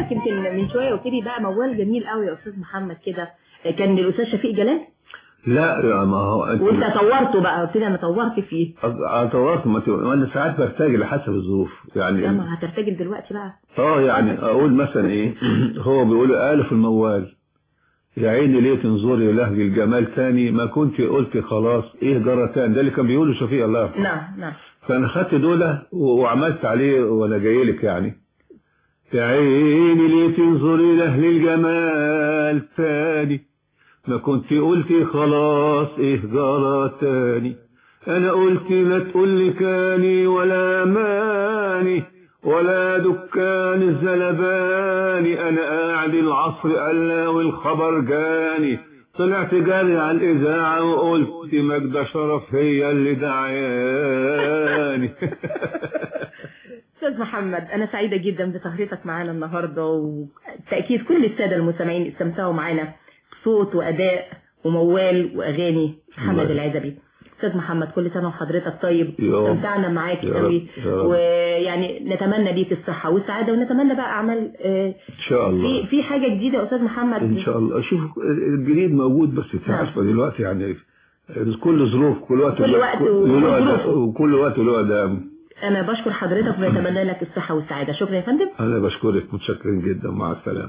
حضرتك يمكن من شويه قلت لي بقى موال جميل قوي يا استاذ محمد كده كان للاستاذ شفيق جلال لا يا ما هو انت وانت طورته بقى قلت لي انا طورت فيه انا طورت ما ت- انا ساعات برتجل حسب الظروف يعني لما هترتجل دلوقتي بقى اه يعني اقول مثلا ايه هو بيقول الف الموال يا عيني ليه تنظري لهج الجمال تاني ما كنت قلت خلاص ايه جرى تاني ده اللي كان بيقوله شفيق الله يرحمه نعم نعم فانا خدت دول وعملت عليه وانا جاي لك يعني يا عيني ليه تنظري لاهل الجمال تاني ما كنت قلت خلاص ايه جرى تاني انا قلت لا تقول لي كاني ولا ماني ولا دكان الزلباني انا قاعد العصر قلا والخبر جاني طلعت جاري على الاذاعه وقلت مجدة شرف هي اللي دعياني استاذ محمد انا سعيده جدا بسهرتك معانا النهارده وتاكيد كل الساده المستمعين استمتعوا معانا صوت واداء وموال واغاني محمد الله. العزبي استاذ محمد كل سنه وحضرتك طيب يا رب. استمتعنا معاك يا رب. قوي يا رب. ويعني نتمنى ليك الصحه والسعاده ونتمنى بقى اعمال آه، ان شاء الله في في حاجه جديده يا استاذ محمد ان شاء الله شوف الجديد موجود بس انت عارفه دلوقتي يعني كل ظروف كل وقت كل وقت له وظروفه. أداء، وكل وقت له اداء انا بشكر حضرتك ونتمنى لك الصحه والسعاده شكرا يا فندم انا بشكرك متشكرين جدا مع السلامه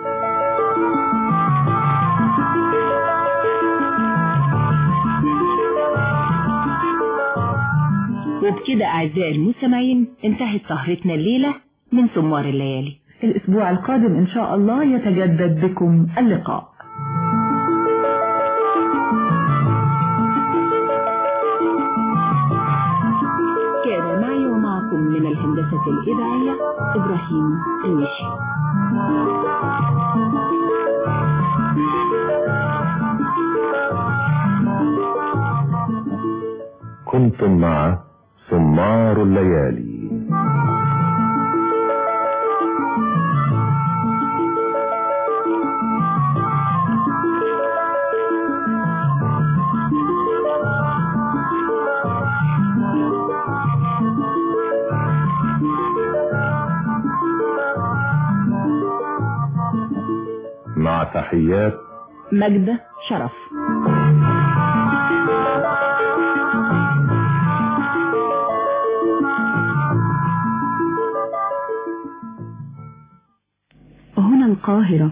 وبكده أعزائي المستمعين انتهت سهرتنا الليلة من سمار الليالي الأسبوع القادم إن شاء الله يتجدد بكم اللقاء كان معي ومعكم من الهندسة الإذاعية إبراهيم المشي كنتم مع سمار الليالي مع تحيات مجد شرف هنا القاهرة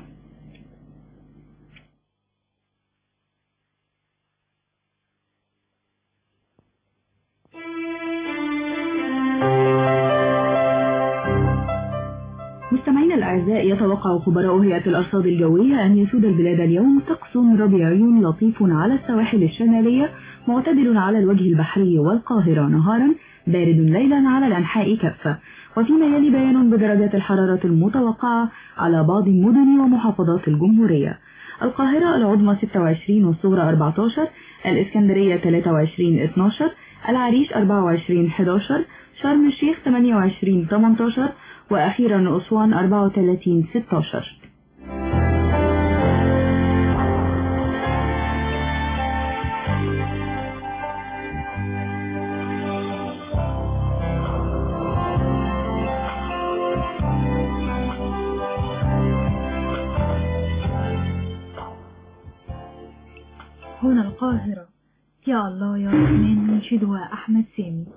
مستمعينا الأعزاء يتوقع خبراء هيئة الأرصاد الجوية أن يسود البلاد اليوم طقس ربيعي لطيف على السواحل الشمالية معتدل على الوجه البحري والقاهرة نهارا بارد ليلا على الأنحاء كافة وفيما يلي بيان بدرجات الحرارة المتوقعة على بعض المدن ومحافظات الجمهورية القاهرة العظمى 26 والصغرى 14 الإسكندرية 23 12 العريش 24 11 شرم الشيخ 28 18 وأخيرا أسوان 34 16 هنا القاهرة يا الله يا رحمن منشدها أحمد سامي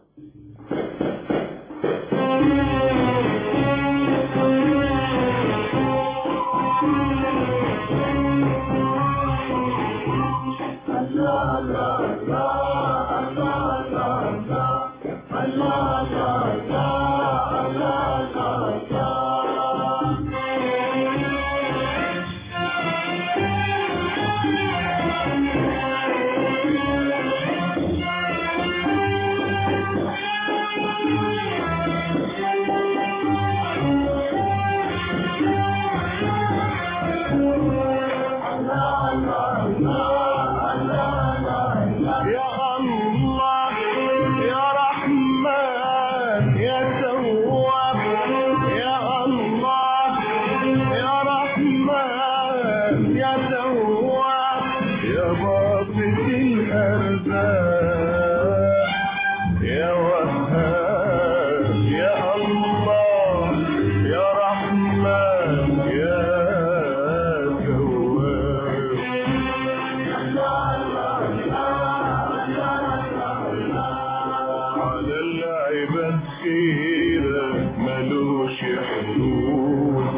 ملهاش حدود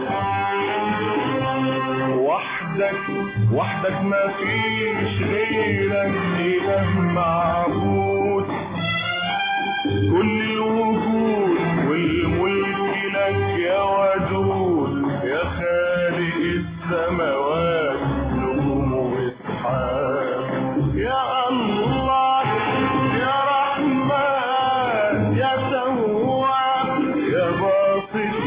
وحدك وحدك ما فيش غيرك إله معبود كل الوجود والملك لك يا ودود يا خالق السماوات نجوم واسحاب يا الله يا رحمن يا تواب يا باسط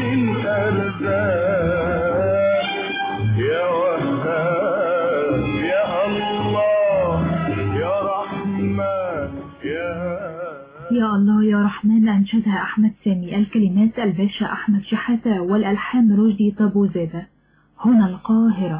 الارزاق يا وهاب يا الله يا رحمن يا يا الله يا رحمن أنشدها أحمد سامي الكلمات الباشا أحمد شحاتة والألحان رشدي طابو زادة هنا القاهرة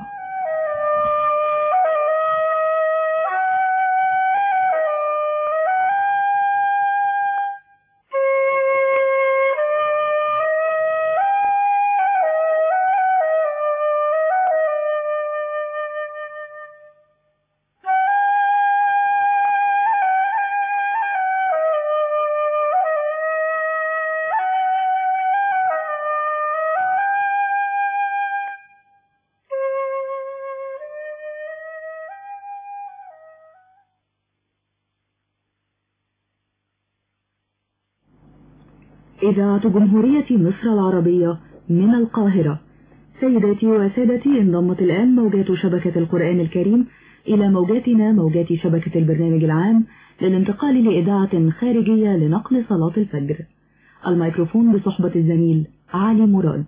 إذاعة جمهورية مصر العربية من القاهرة سيداتي وسادتي انضمت الآن موجات شبكة القرآن الكريم إلى موجاتنا موجات شبكة البرنامج العام للانتقال لإذاعة خارجية لنقل صلاة الفجر الميكروفون بصحبة الزميل علي مراد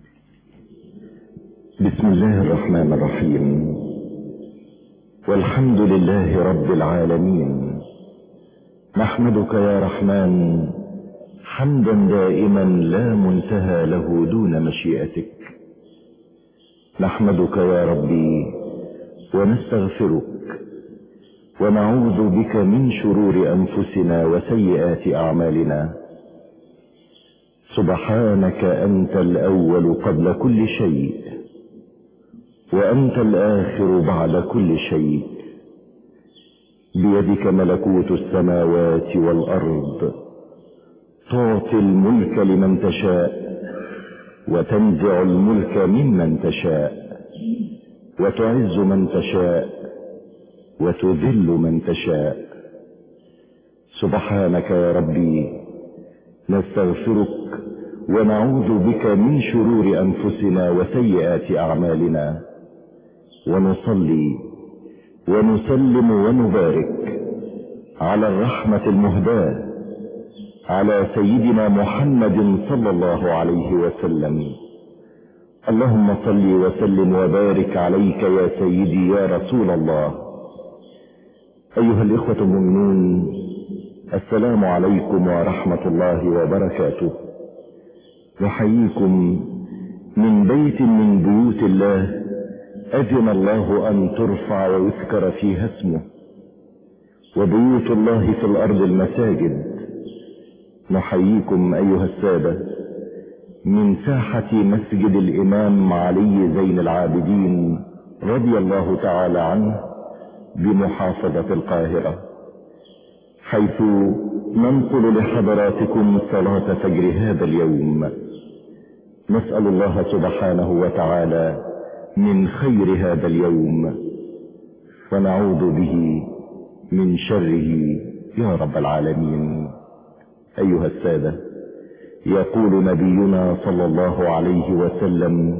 بسم الله الرحمن الرحيم والحمد لله رب العالمين نحمدك يا رحمن حمدا دائما لا منتهى له دون مشيئتك نحمدك يا ربي ونستغفرك ونعوذ بك من شرور انفسنا وسيئات اعمالنا سبحانك انت الاول قبل كل شيء وانت الاخر بعد كل شيء بيدك ملكوت السماوات والارض تعطي الملك لمن تشاء وتنزع الملك ممن تشاء وتعز من تشاء وتذل من تشاء سبحانك يا ربي نستغفرك ونعوذ بك من شرور انفسنا وسيئات اعمالنا ونصلي ونسلم ونبارك على الرحمه المهداه على سيدنا محمد صلى الله عليه وسلم اللهم صل وسلم وبارك عليك يا سيدي يا رسول الله ايها الاخوه المؤمنون السلام عليكم ورحمه الله وبركاته نحييكم من بيت من بيوت الله اذن الله ان ترفع ويذكر فيها اسمه وبيوت الله في الارض المساجد نحييكم ايها السادة من ساحة مسجد الامام علي زين العابدين رضي الله تعالى عنه بمحافظة القاهرة حيث ننقل لحضراتكم صلاة فجر هذا اليوم نسأل الله سبحانه وتعالى من خير هذا اليوم ونعوذ به من شره يا رب العالمين ايها السادة يقول نبينا صلى الله عليه وسلم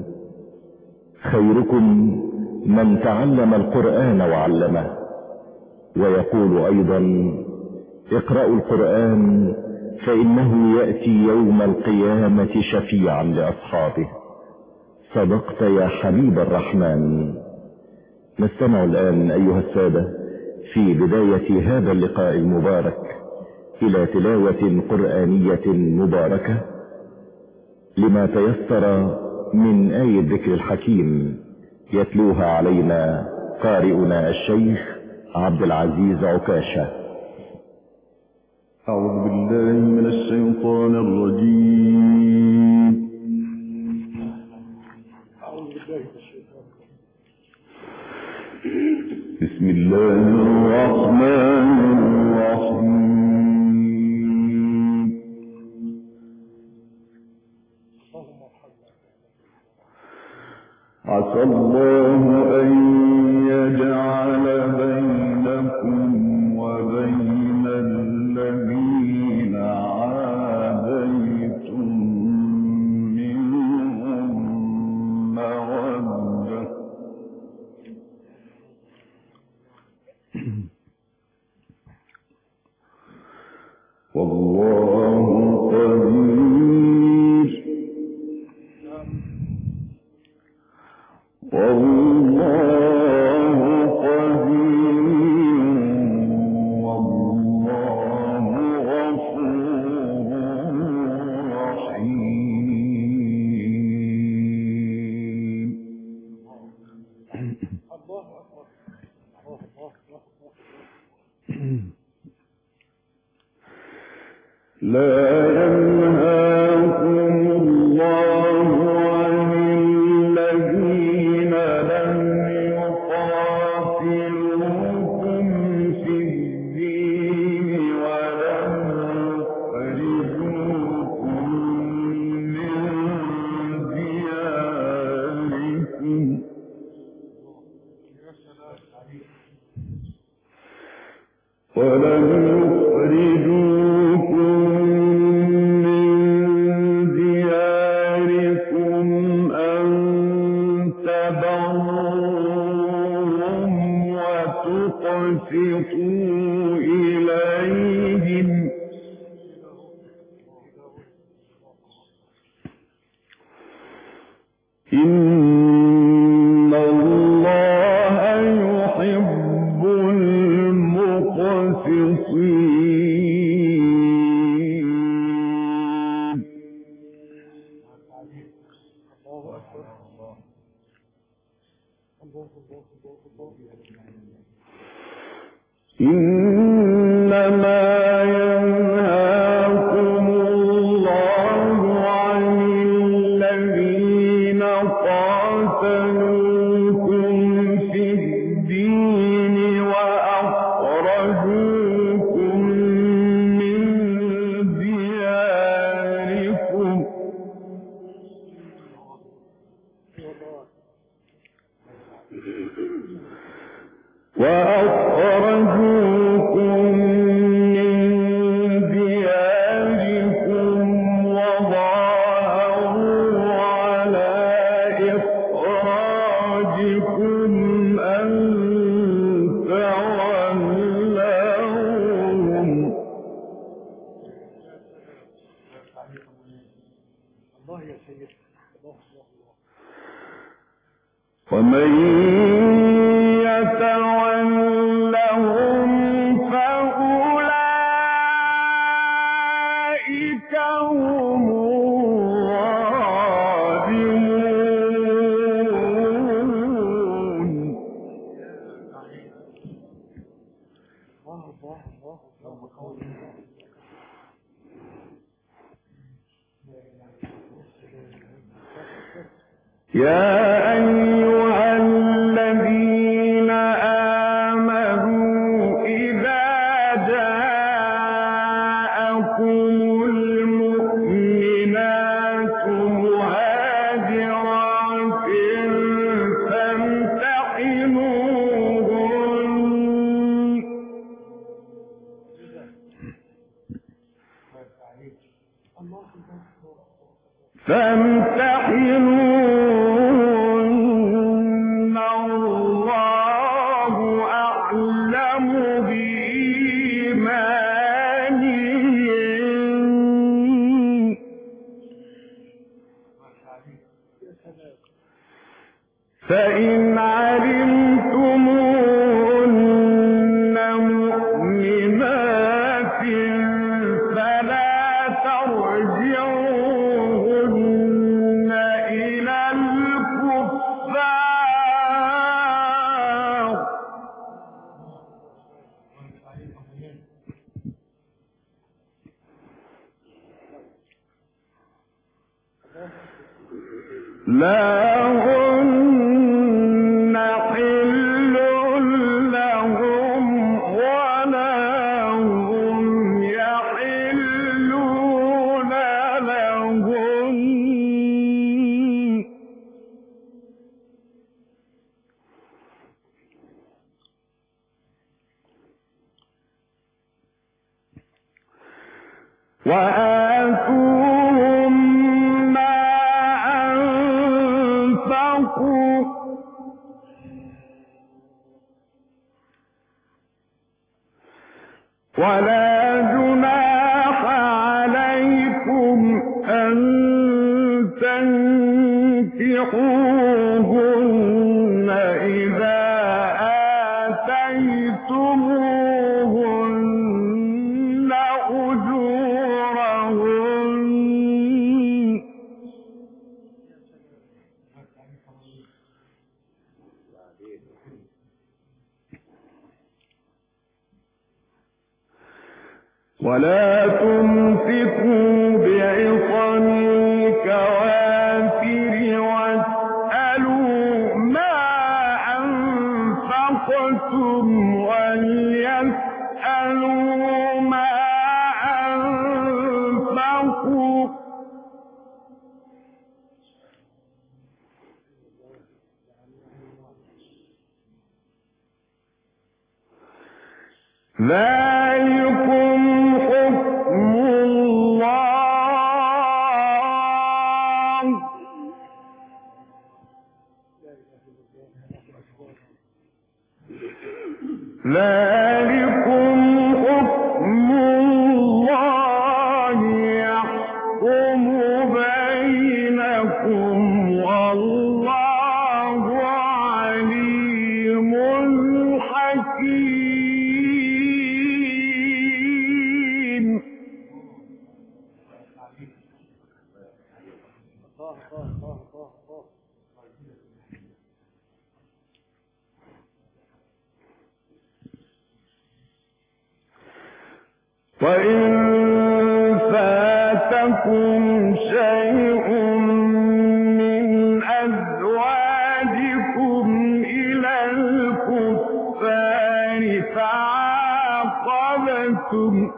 خيركم من تعلم القرآن وعلمه ويقول ايضا اقرأوا القرآن فانه يأتي يوم القيامة شفيعا لاصحابه صدقت يا حبيب الرحمن نستمع الان ايها السادة في بداية هذا اللقاء المبارك الى تلاوة قرآنية مباركة لما تيسر من آية ذكر الحكيم يتلوها علينا قارئنا الشيخ عبد العزيز عكاشة أعوذ بالله من الشيطان الرجيم بسم الله الرحمن الرحيم عسى الله أن يجعل بينكم وبين الذين عاديتم منهم مودة والله قدير والله قدير والله غفور رحيم لا ينهاكم الله عن الذين لم يقاتلوكم في الدين ولم يخرجوكم من دياركم ولم يخرجوكم من دياركم أن تبروهم وتقسطوا إليهم إن الله يحب المقسطين إنما ينهاكم الله عن الذين قاتلوكم في الدين وأخرجوكم من دياركم وأخرجوكم من دياركم وظاهروا على إخراجكم أن تولوهم ومن يتولهم فأولئك هم الظالمون يا أيها الذين آمنوا إذا جاءكم المؤمنات مهاجرات فامتحنوهن فامتحنوهن الله أعلم بإيمانهن فإن علمتموهن مؤمنات فلا ترجعوهن إلى الكفار لا هن حل لهم ولا هم يحلون لهم وآتوهم ما أنفقوا ولا جناح عليكم أن تنكحوهن إذا آتيتموهن أجورهن ولا تمسكوا بعصم الكوافر واسألوا ما أنفقتم وليسألوا ما أنفقوا ذلكم حكم الله ذلكم حكم الله يحكم بينكم والله عليم حكيم وإن فاتكم شيء من أزواجكم إلى الكفار فعاقبتم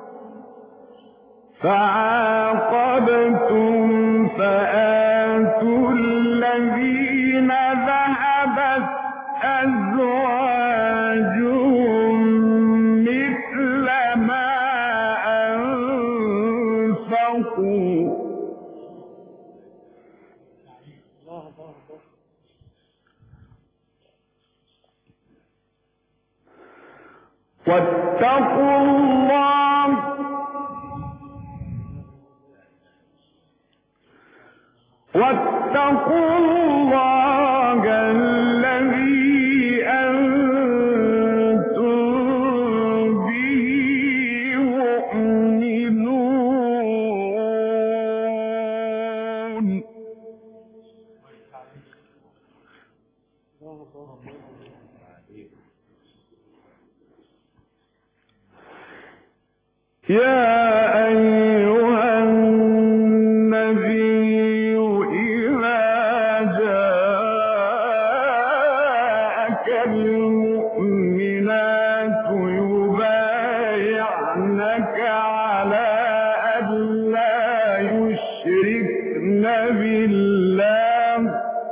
فعاقبتم فآتوا الذين ذهبت أزواجهم مثل ما أنفقوا واتقوا الله واتقوا الله الذي أنتم به مؤمنون يا أيها النبي إذا جاءك المؤمنات يبايعنك على أن لا يشركن بالله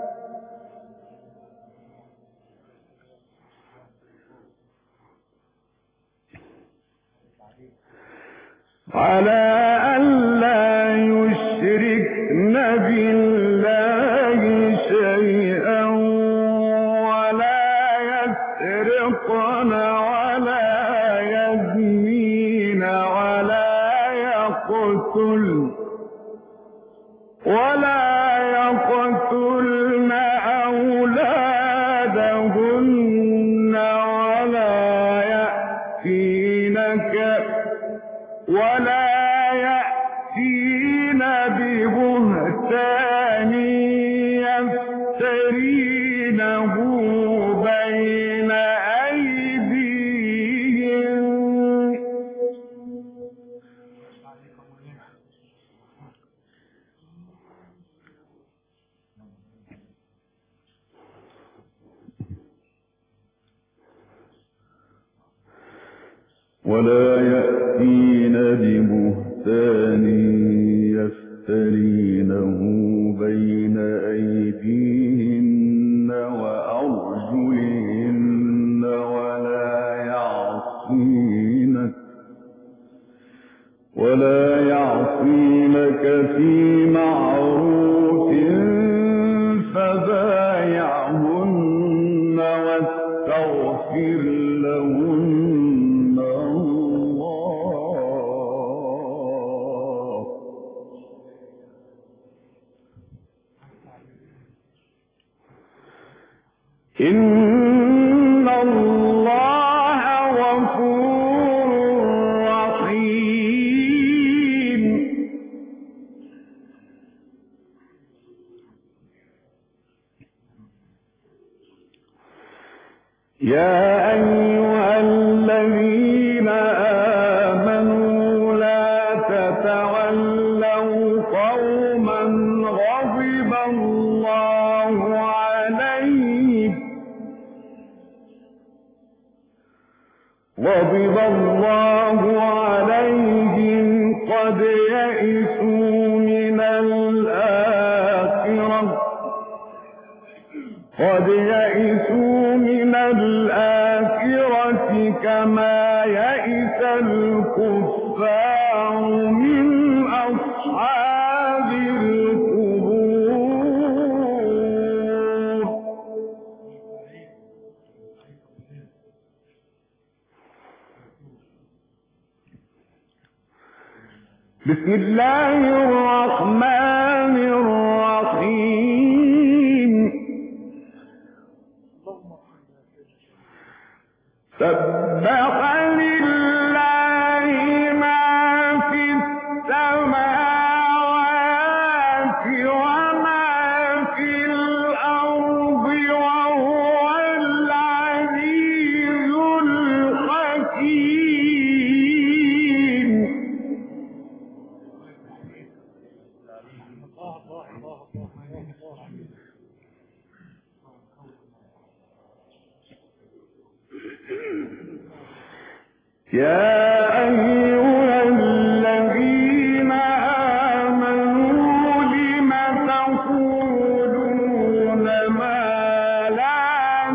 على أن لا يشركن بالله شيئا ولا يسرقن ولا يزنين ولا يقتلن ولا يقتلن أولادهن ولا يأتينك ولا يأتين ببهتان يفترينه بين أيديهم ولا يأتين ببهتان يفترينه بين أيديهن وأرجلهن ولا يعصينك ولا يعصينك إن الله غفور رحيم يا أيها الذين آمنوا لا تتولوا قوما غضب الله عليهم غضب الله عليهم قد يئسوا من الآخرة قد يئسوا من الآخرة كما يئس الكفار من أصحاب القبور بسم الله الرحمن الرحيم سبح لله ما في السماوات وما في الأرض وهو العزيز الحكيم يا أيها الذين آمنوا لم تقولون ما لا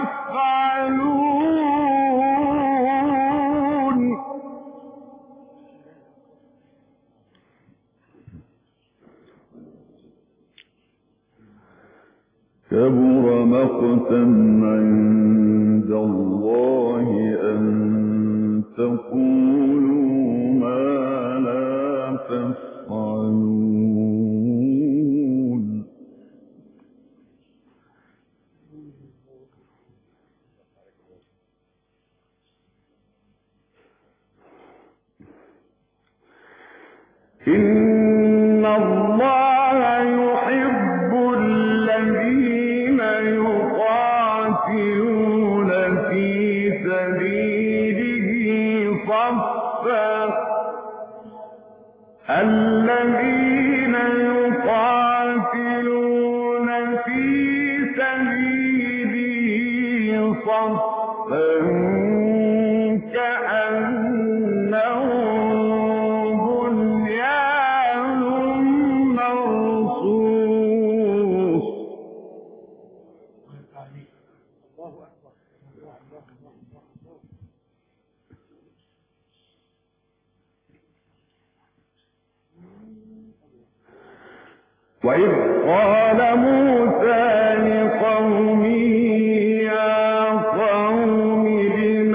تفعلون كبر مقتا عند الله أن تقولوا ما لا تفعلون إن الله يحب الذين يقاتلون في سبيله صفا الذين يقاتلون في سبيله صفا كأنهم بنيان مرصوص وإذ قال موسى لقومه يا قوم لم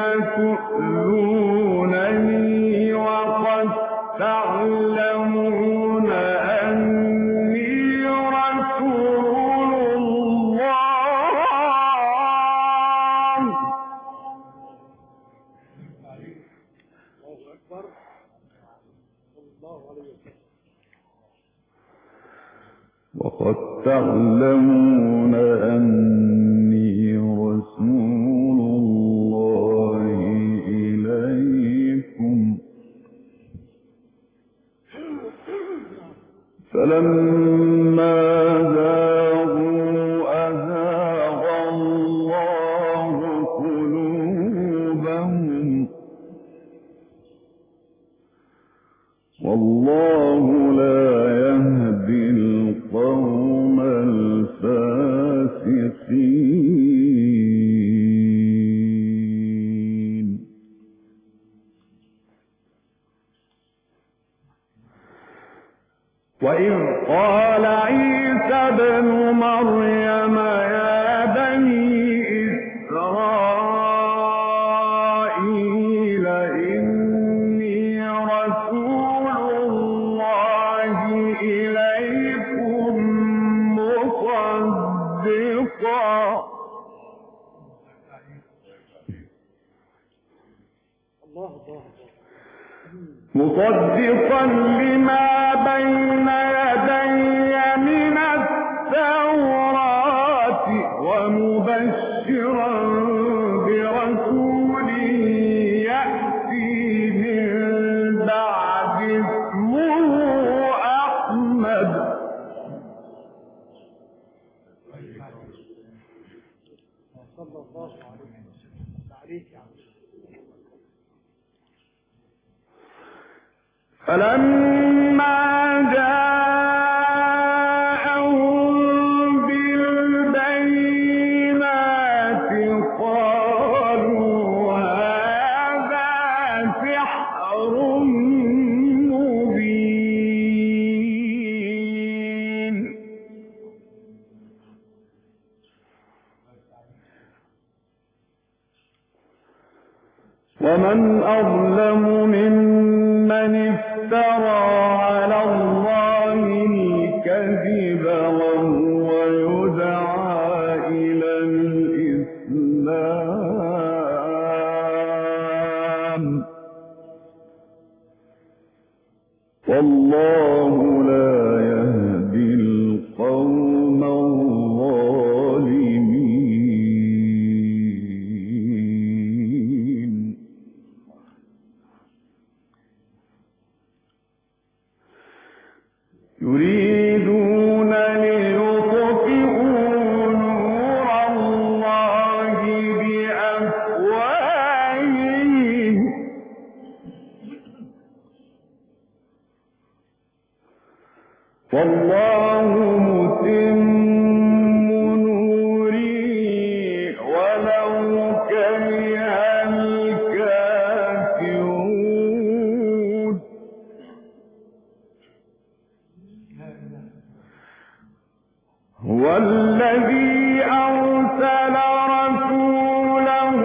تؤذونني وقد تعلمون أني رسول الله وقد تعلمون أني رسول الله إليكم فلما زاغوا أزاغ الله قلوبهم والله لا يهدي القوم الفاسقين وإذ قال عيسى ابن مريم يا بني إسرائيل إني رسول الله إليكم مصدقا مصدقا لما بين يدي من التوراة ومبشرا برسول يأتي من بعد اسمه أحمد فلما جاءهم بالبينات قالوا هذا سحر مبين ومن أظلم ممن افترى على الله الكذب وهو يدعى إلى الإسلام والله لا يهدي القوم الظالمين يريدون ليطفئوا نور الله بأفواههم والله متم نوره ولو كره الكافرون هو الذي أرسل رسوله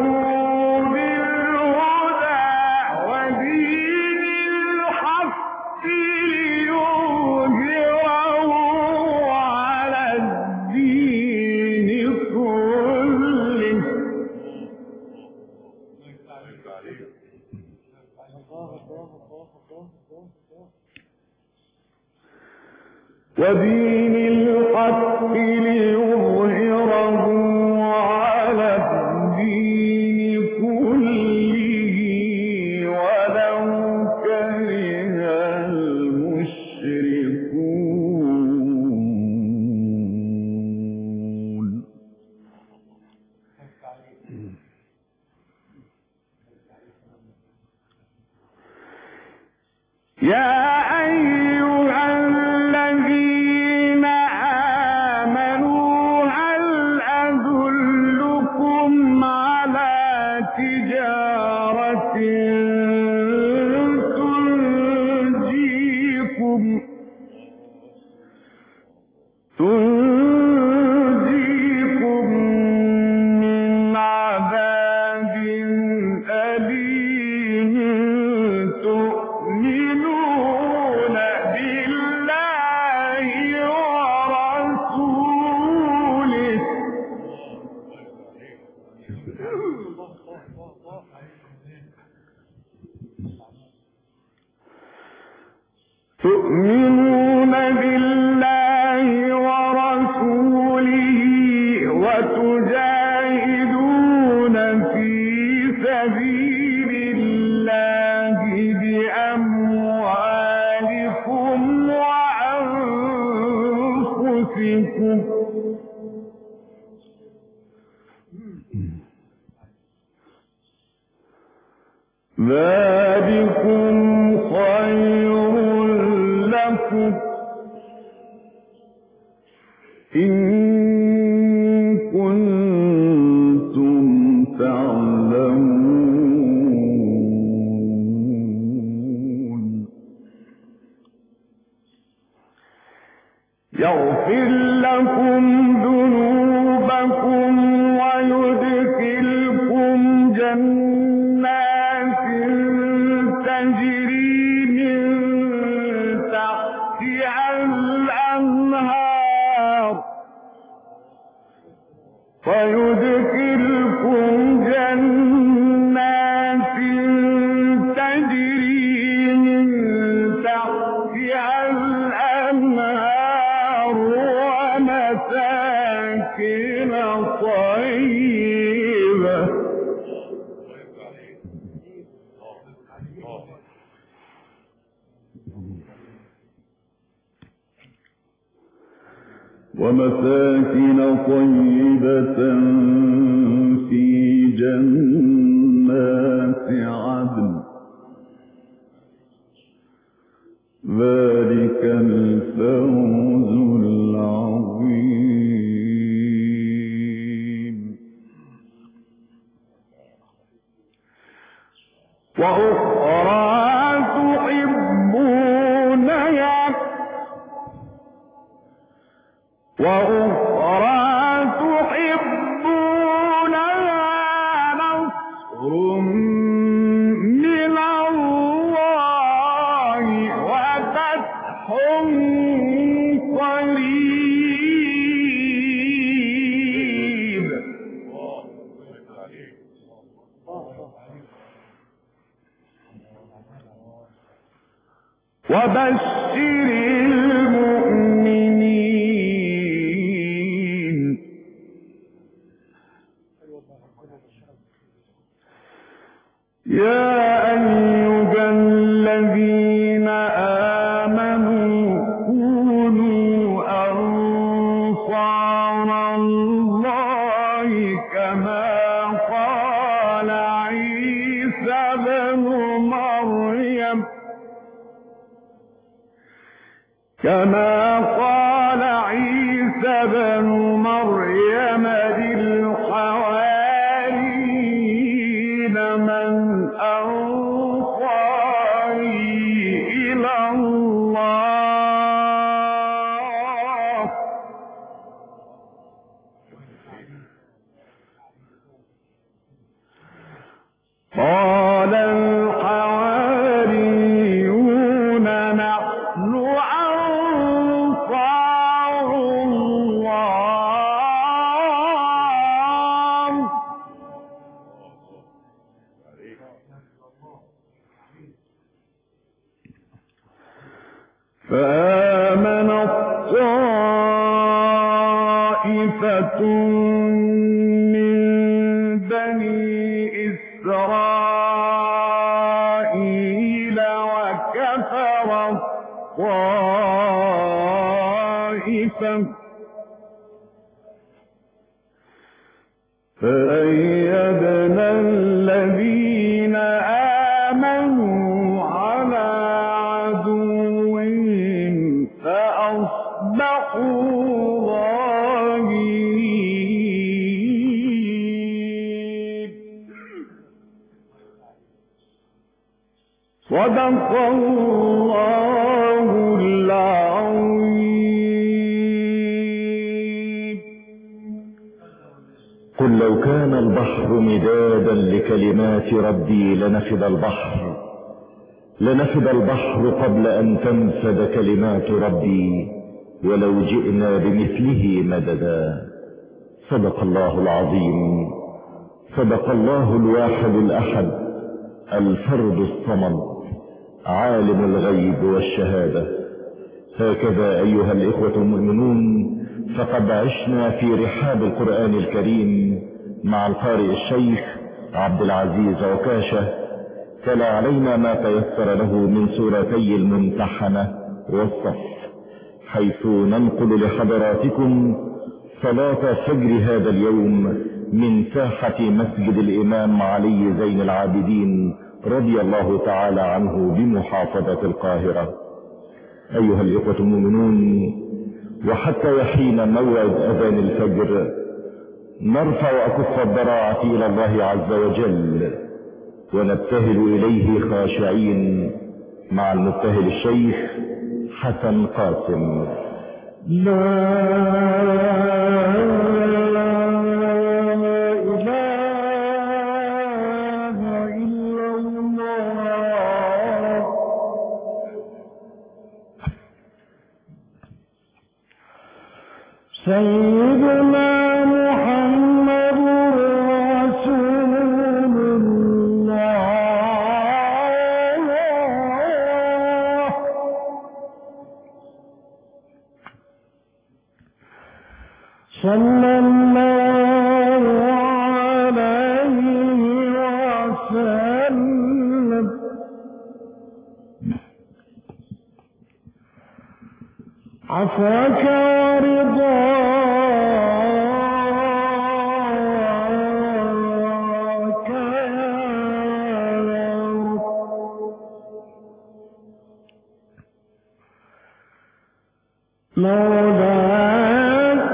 بالهدى ودين الحق ليظهره على الدين كله ودين الحق ليظهره على الدين كله ولو كره المشركون يا أيها الذين آمنوا هل أدلكم على تجارة تنجيكم تنجيكم من عذاب أليم تؤمنون بالله ورسوله تؤمنون بالله ورسوله وتجاهدون في سبيل الله بأموالكم وأنفسكم ذلكم خير لكم إن كنتم تعلمون يغفر لكم ذنوبكم ويدخلكم جنات تجري من تحتها الأنهار ويدخلكم جنات طيبة ومساكن طيبة في جنات عدن ذلك الفوز العظيم وأخرى تحبونها وأخرى تحبونها نصر من الله وفتح قريب وبشر المؤمنين يا أيها الذين آمنوا كونوا أنصار الله كما قال عيسى بن مريم كما قال عيسى بن مريم للحواريين من أنصاري إلى الله قال الحواريون نحن أنصار الله فآمنت طائفة من بني إسرائيل وكفرت طائفة فأيدنا الذين آمنوا على عدوهم فأصبحوا ظاهرين صدق الله العظيم قل لو كان البحر مدادا لكلمات ربي لنفد البحر لنفد البحر قبل أن تنفد كلمات ربي ولو جئنا بمثله مددا صدق الله العظيم صدق الله الواحد الأحد الفرد الصمد عالم الغيب والشهادة هكذا أيها الإخوة المؤمنون فقد عشنا في رحاب القرآن الكريم مع القارئ الشيخ عبد العزيز عكاشة تلا علينا ما تيسر له من سورتي الممتحنة والصف حيث ننقل لحضراتكم صلاة فجر هذا اليوم من ساحة مسجد الإمام علي زين العابدين رضي الله تعالى عنه بمحافظة القاهرة أيها الإخوة المؤمنون وحتى يحين موعد أذان الفجر نرفع أكف الضراعة إلى الله عز وجل ونبتهل إليه خاشعين مع المبتهل الشيخ حسن قاسم سيدنا محمد رسول الله صلى الله عفوك ورضاك يا رب مولاك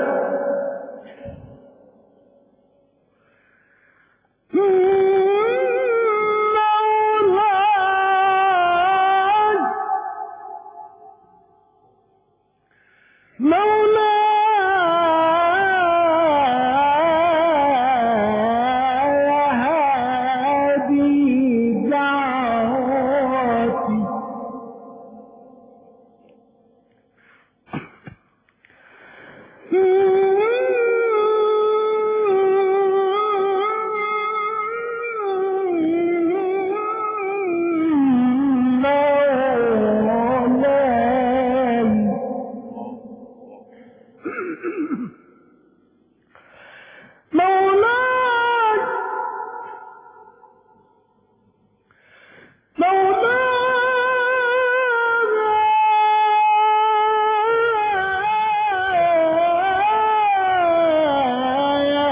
مولاي هادي دعواتي مولاي مولاي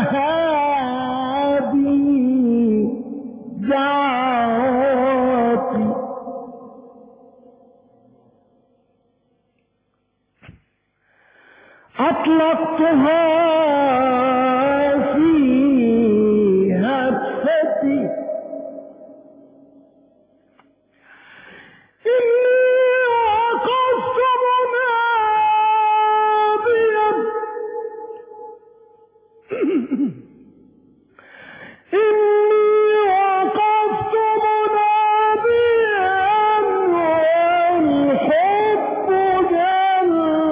هادي دعواتي أطلقتها في هفتي إني وقفت مناديا إني وقفت مناديا والحب جل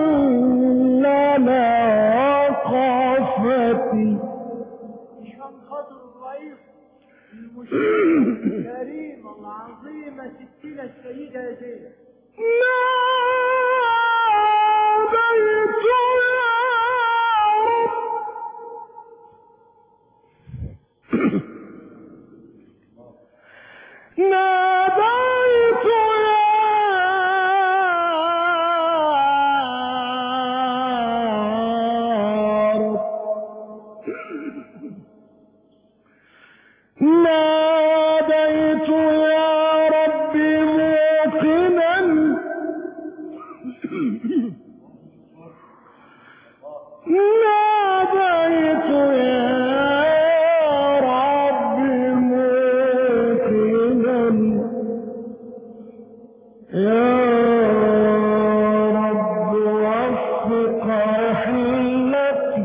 وقفتي عشان خاطر الرئيس المشير الكريم العظيمة ستنا السيدة زينب ناديت يا رب ناديت يا رب ناديت يا رب موقنا ناديت يا رب موقنا يا رب وفق رحلتي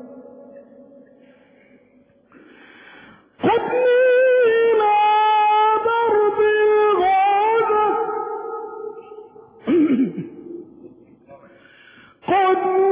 خذني إلى درب الغادة خذني